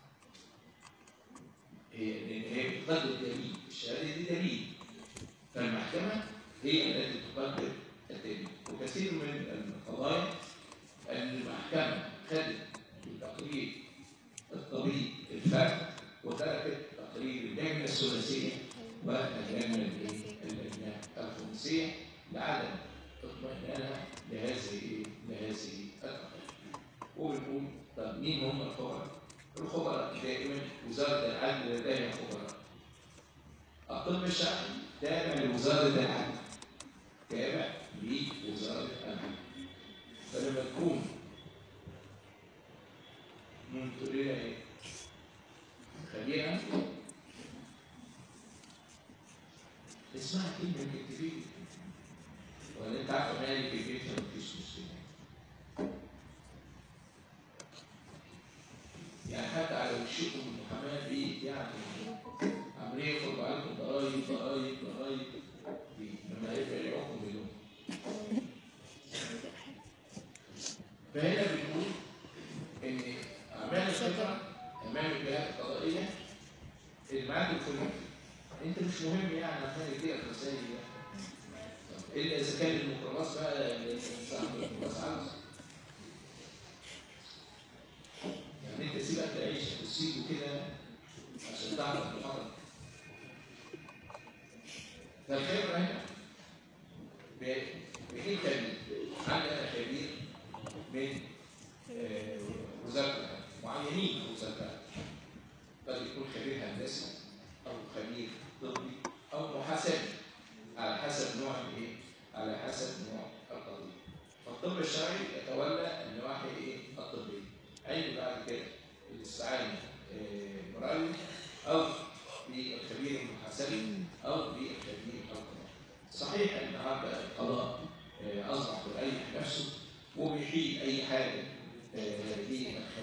هي لأن هي بتقدم دليل، الشهادة دي دليل. فالمحكمة هي التي تقدم الدليل، وكثير من القضايا أن المحكمة خدت بتقرير الطبيب الفرد وتركت تقرير اللجنة الثلاثية واللجنة الإيه؟ اللجنة الخمسية لعدم اطمئنانها لهذه لهذه التقارير. وبنقول طب مين هم الخبراء؟ الخبراء دائما وزارة العدل لديها خبراء. الطب الشرعي تابع لوزارة العدل. تابع لوزارة العدل. فلما تكون مم، تقول لنا ايه؟ خبيرا اسمها كلمة كتبية ولا انت عارف ان هي كتبية مفيش مشكلة يعني حتى على وشكم المحاماة دي يعني عمالين يفرضوا عليكم ضرايب ضرايب ضرايب دي لما هيبقى الحكم بينهم فهنا بنقول ان اعمال الخبره امام الجهات القضائيه المعاد الفلاني انت مش مهم يعني عشان يديلك رسائل يعني طب الا اذا كان الميكروباص بقى اللي صاحب الميكروباص عاوز يعني انت سيبك تعيش وتسيبه كده عشان تعرف تحرك فالخبره هنا بجيب خبير عندنا خبير من آه، وزاره العدل معينين في وزاره العدل قد يكون خبير هندسي او خبير طبي او محاسبي على حسب نوع الايه؟ على حسب نوع القضيه. فالطب الشرعي يتولى النواحي ايه؟ الطبيه. عندي بعد كده الاستعانه آه، برأي او بالخبير المحاسبي او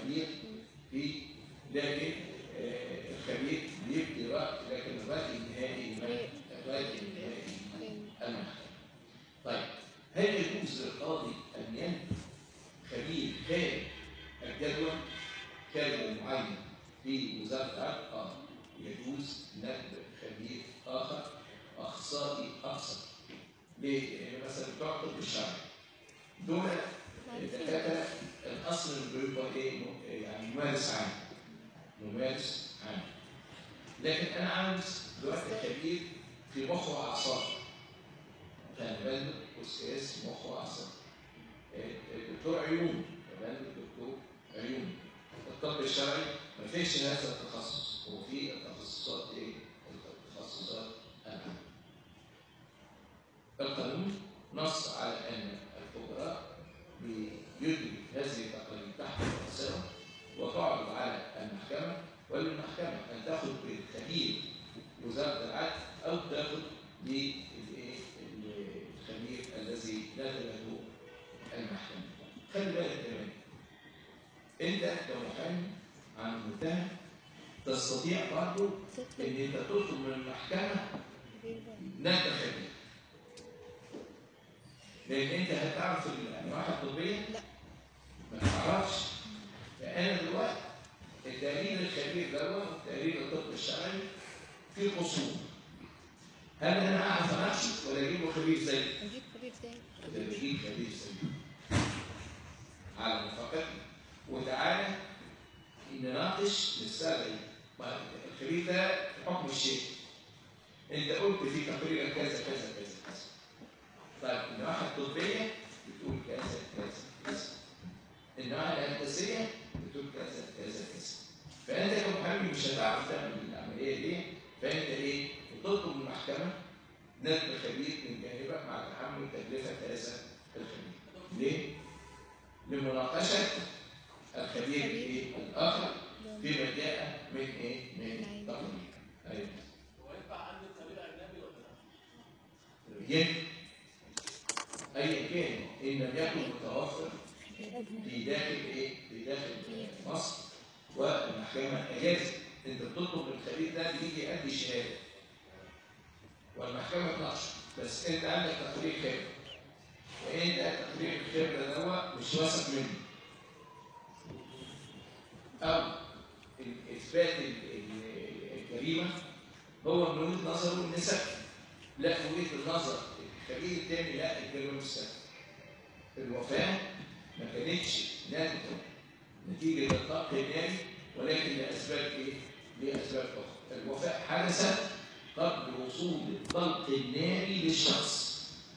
خبير في لكن آه، الخبير بيبدي رأي لكن الرأي النهائي من- الرأي النهائي من المحكمة. طيب هل يجوز للقاضي أن ينفي خبير خارج الجدول خارج معين في وزارة العدل؟ آه يجوز نقل خبير آخر أخصائي أكثر ليه؟ لأن مثلا بتوع الطب الشرعي دول الدكاترة الأصل إنه بيبقى إيه؟ م- يعني ممارس عام ممارس عام لكن أنا عاوز دلوقتي خبير في مخ وأعصاب خلي بالك أستاذ مخ وأعصاب الدكتور عيون كمان الدكتور عيون الطب الشرعي ما فيش هذا التخصص هو في التخصصات ايه؟ التخصصات العامة. القانون نص على ان الخبراء بيدرك هذه التقاليد تحت الرسالة وتعرض على المحكمة وللمحكمة أن تأخذ بخبير وزارة العدل أو تأخذ بالإيه؟ الخبير الذي نزله المحكمة. خلي بالك كمان أنت كمحامي عن متهم تستطيع برضه تطلب ان انت تطلب من المحكمه خبير بقى. نقل خبير لان انت هتعرف الانواع الطبيه لا. ما تعرفش فانا دلوقتي التقرير الخبير دوت تقرير الطب الشرعي فيه قصور هل انا اعرف اناقشه ولا اجيب له خبير زيي؟ اجيب خبير تاني ده بيجيب خبير زيي على موافقتنا وتعالى نناقش نستدعي ما الخبير ده في حكم الشيء انت قلت في تقريرك كذا كذا كذا كذا طيب النواحي الطبيه بتقول كذا كذا كذا النواحي الهندسيه بتقول كذا كذا كذا فانت كمحامي مش هتعرف تعمل العمليه دي فانت ايه؟ بتطلب من المحكمه نقل خبير من جانبك مع تحمل تكلفه هذا الخبير ليه؟ لمناقشه الخبير الايه؟ الاخر فيما جاء من ايه؟ من تقرير ايوه ينفع ايا كان ان لم يكن متوفر في داخل ايه؟ في داخل مصر والمحكمه اجازه انت بتطلب من الخبير ده بيجي يأدي شهاده والمحكمه تناقشه بس انت عندك تقرير خبره وانت تقرير الخبره ده مش واثق منه او اثبات ال- ال- الجريمه هو من وجهه نظره ان سكت لا من وجهه النظر الخبير الثاني لا الجريمه مش سكت الوفاه ما كانتش ناتجه نتيجه الطاق الناري ولكن لاسباب ايه؟ لاسباب اخرى الوفاه حدثت قبل وصول الطلق الناري للشخص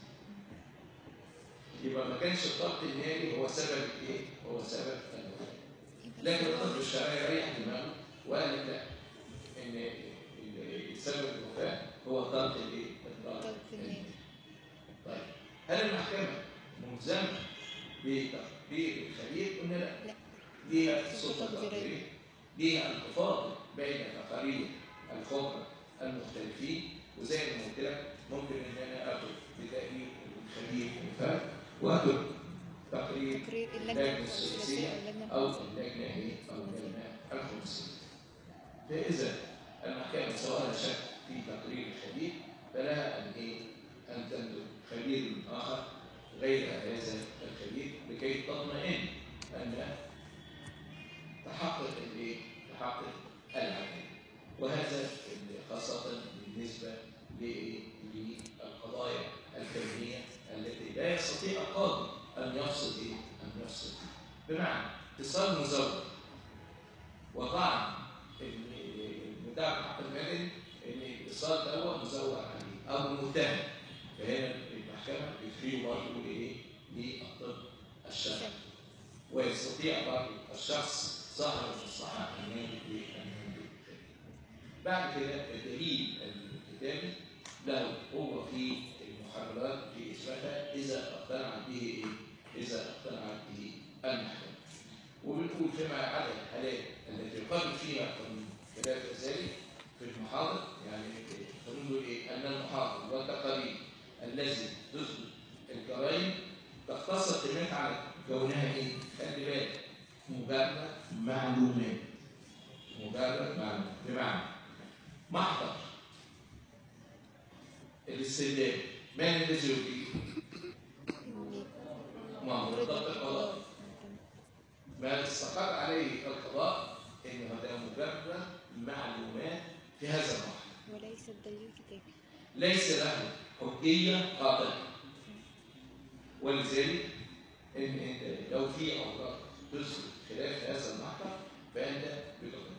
يبقى ما كانش الطلق الناري هو سبب ايه؟ هو سبب الوفاه لكن الطب الشرعي ريح دماغه وقال لك لا ان ال- سبب الوفاه هو طلق الايه؟ الطلق طلق الناري. طيب هل المحكمه ملزمه بتقرير الخبير؟ قلنا لا لا. ليها سلطه تقديرية. تقرير ليها التفاضل بين تقارير الخبراء المختلفين وزي ما قلت لك ممكن ان انا اخد بتقرير الخبير الفرد واخد تقرير تقرير اللجنه اللجنة الثلاثيه اللجنة أو اللجنة هي أو اللجنة الخمسية. فإذا المحكمة سواء شك في تقرير الخبير فلها أن إيه؟ أن تندب خبير آخر غير هذا الخبير لكي تطمئن أن تحقق الإيه؟ تحقق العدالة. وهذا خاصة بالنسبة لإيه؟ للقضايا الفنية التي لا يستطيع القاضي أن يفصل إيه؟ أن يفصل بمعنى اتصال مزور وطعن المدعي حق المدني ان الاتصال ده مزور عليه او متهم فهنا المحكمه بتفيه برضه لايه؟ للطب الشرعي ويستطيع برضه الشخص صاحب المصلحه ان يملك ايه؟ ان يملك بعد كده الدليل الكتابي له قوه في المحررات في اثباتها اذا اقتنعت به ايه؟ اذا اقتنعت به المحكمه. وبنقول فيما عدا الحالات التي يقرر فيها القانون خلاف ذلك في المحاضر يعني القانون بيقول ايه؟ ان المحاضر والتقارير الذي تثبت الجرائم تقتصر قيمتها على كونها ايه؟ خلي بالك مجرد الاستدلال من الذي يجيب؟ اللي ما هو بالضبط القضاء ما استقر عليه القضاء انه ده مجرد معلومات في هذا البحر وليس الدليل كتابي ليس له حجيه قاطعه ولذلك ان انت لو في اوراق تثبت خلاف هذا المحضر فانت بتقدم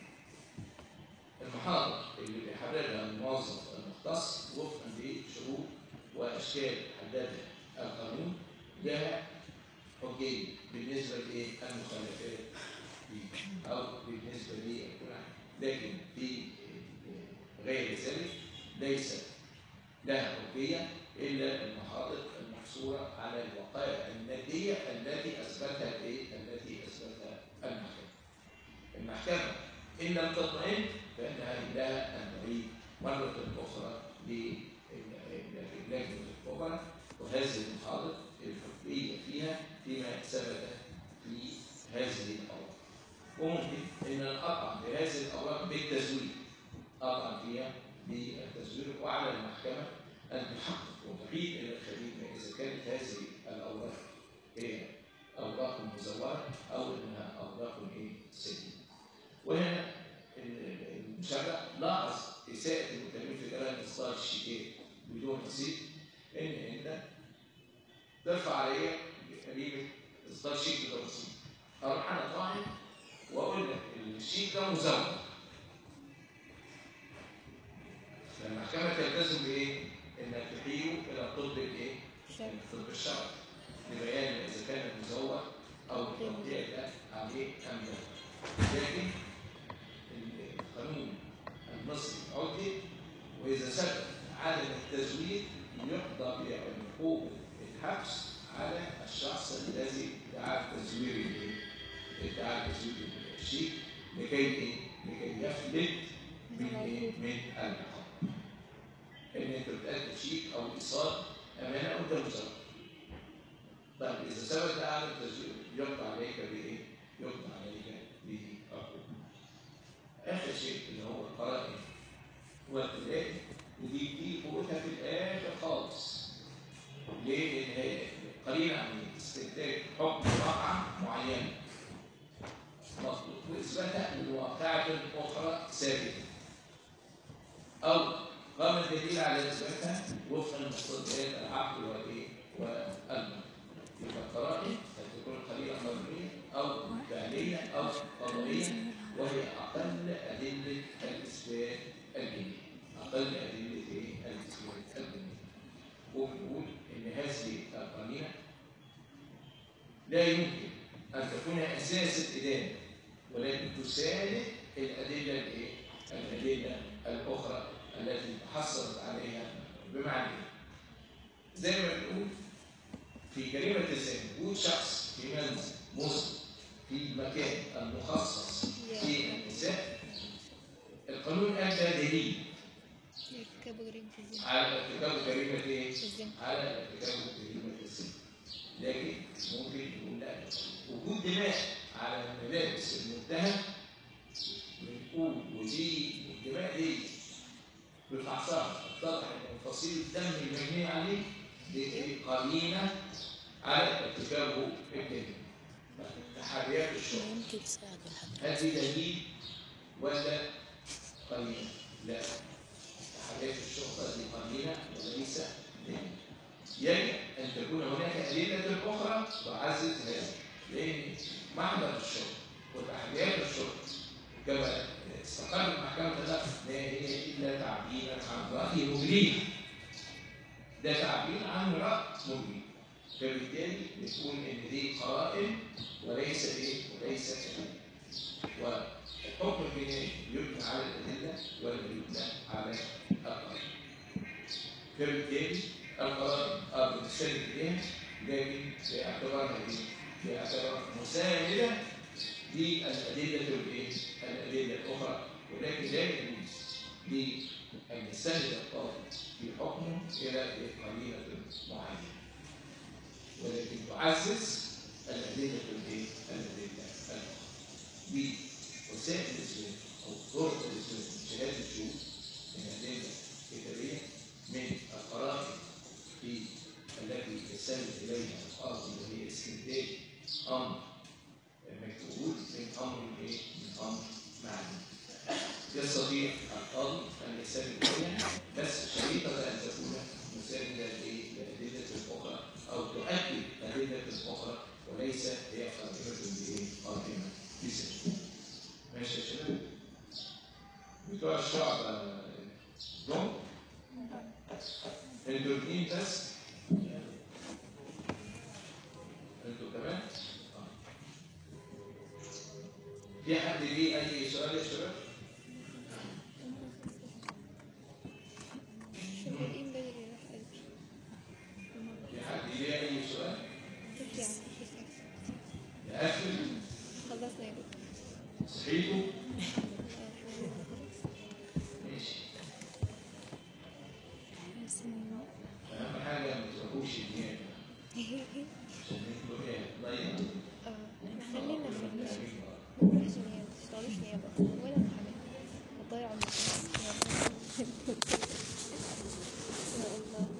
المحاضر اللي بيحررها الموظف المختص وفقا لشروط واشكال حددها القانون لها حجيه بالنسبه للمخالفات دي او بالنسبه للقرآن لكن في غير ذلك ليس لها حجيه الا المحاضر المحصوره على الوقائع الناديه التي اثبتها الايه؟ التي اثبتها المحكمه. المحكمه ان لم تطمئن فانها لها ان تعيد مره اخرى للجنه الكبرى وهذه المحاضر الحكميه فيها فيما ثبت في هذه الاوراق. وممكن ان اقع بهذه الاوراق بالتزوير اقع فيها بالتزوير وعلى المحكمه ان تحقق وتعيد الى الخليفه اذا كانت هذه الاوراق هي اوراق مزوره او انها اوراق ايه سليمه. وهنا المشرع لاحظ اساءه المتكلم في كلام اصدار الشيكين بدون رصيد ان انت ترفع عليا جريمه اصدار شيك بدون رصيد. اروح انا طالب واقول لك الشيك ده مزور. فالمحكمه تلتزم بايه؟ انك تحيله الى الطب الايه؟ شرط الطب الشرعي لبيان اذا كان مزور او التوقيع ده عليه ام لا. لكن القانون المصري عدل واذا ثبت عدم التزوير يقضى بعقوبه الحبس على الشخص الذي ادعى تزوير الايه؟ ادعى تزوير الشيك لكي ايه؟ لكي يفلت من ايه؟ من العقاب. ان انت بتقدم شيك او ايصال امانه وانت مزور. طيب اذا ثبت عدم التزوير يقضى عليك بايه؟ يقضى عليك بعقوبه. اخر شيء اللي هو القرائن والتلاقي ودي دي قوتها في الاخر خالص. ليه؟ لان هي قليل عن استنتاج حكم واقعه معينه. مطلوب واثباتها من واقعه اخرى ثابته. او قام الدليل على اثباتها وفقا لمقتضيات العقل والايه؟ والمنطق. يبقى القرائن قد تكون قليله قانونيه او فعليه او قضائيه وهي اقل ادله الاثبات الديني. اقل ادله ايه؟ الاثبات الديني. وبنقول ان هذه القرينه لا يمكن ان تكون اساس الادانه ولكن تساند الادله الايه؟ الادله الاخرى التي تحصلت عليها بمعنى إيه؟ زي ما بنقول في جريمه الزنا وجود شخص في منزل مسلم في المكان المخصص في النساء القانون قال ده دليل ارتكاب جريمة الزنا على ارتكاب جريمه ايه؟ الزنا على ارتكاب جريمه الزنا لكن ممكن يقول لا وجود دماء على ملابس المتهم بنقول ودي الدماء دي بفحصها اتضح ان فصيل الدم المبني عليه دي قرينه على ارتكابه الجريمه تحريات الشرطه ممكن تساعد الحد هل في دليل ولا قرينه؟ لا تحريات الشرطه دي قرينه وليس دليل يجب ان تكون هناك ادله اخرى تعزز هذا لان محضر الشرطه وتحريات الشرطه كما استقرت محكمه النقد لا هي الا تعبيرا عن راي مبين ده تعبير عن راي مبين فبالتالي بتقول ان دي قرائن وليس ايه وليس كلام والحكم البنائي يبنى على الادله ولا يبنى على القرائن فبالتالي القرائن اه بتستند اليها لكن باعتبارها ايه؟ باعتبار مسانده للادله الايه؟ الادله الاخرى ولكن لا يجوز لان يستند القاضي في حكمه الى قرينه معينه ولكن تعزز الادله الايه؟ الادله الاخرى دي وسائل الاثبات او طرق الاثبات من شهاده الشهود من ادله كتابيه من يستند اليها الارض اللي هي استنتاج امر مكتوب من امر ايه؟ من امر معلوم يستطيع القاضي ان يستند اليها بس شريطه ان تكون مسانده لايه؟ لادله اخرى او تؤكد ادله اخرى وليس هي قائمه بايه؟ قائمه بسبب ماشي يا شباب؟ بتوع الشعب دول انتوا الاثنين بس انتوا كمان آه. في حد ليه اي سؤال يا شباب شغالين بدري راح قلبي في حد ليه اي سؤال شفت يعني شفت يقفل خلصنا يا دكتور صحيتوا اه ماشي خلاص اهم حاجه ما تروحوش الدنيا عشان انتوا ايه ضايعين اه خلينا في النص ما نروحش نيابة ما تشتغلوش نيابة ولا محاماة هتضيعوا المصاريف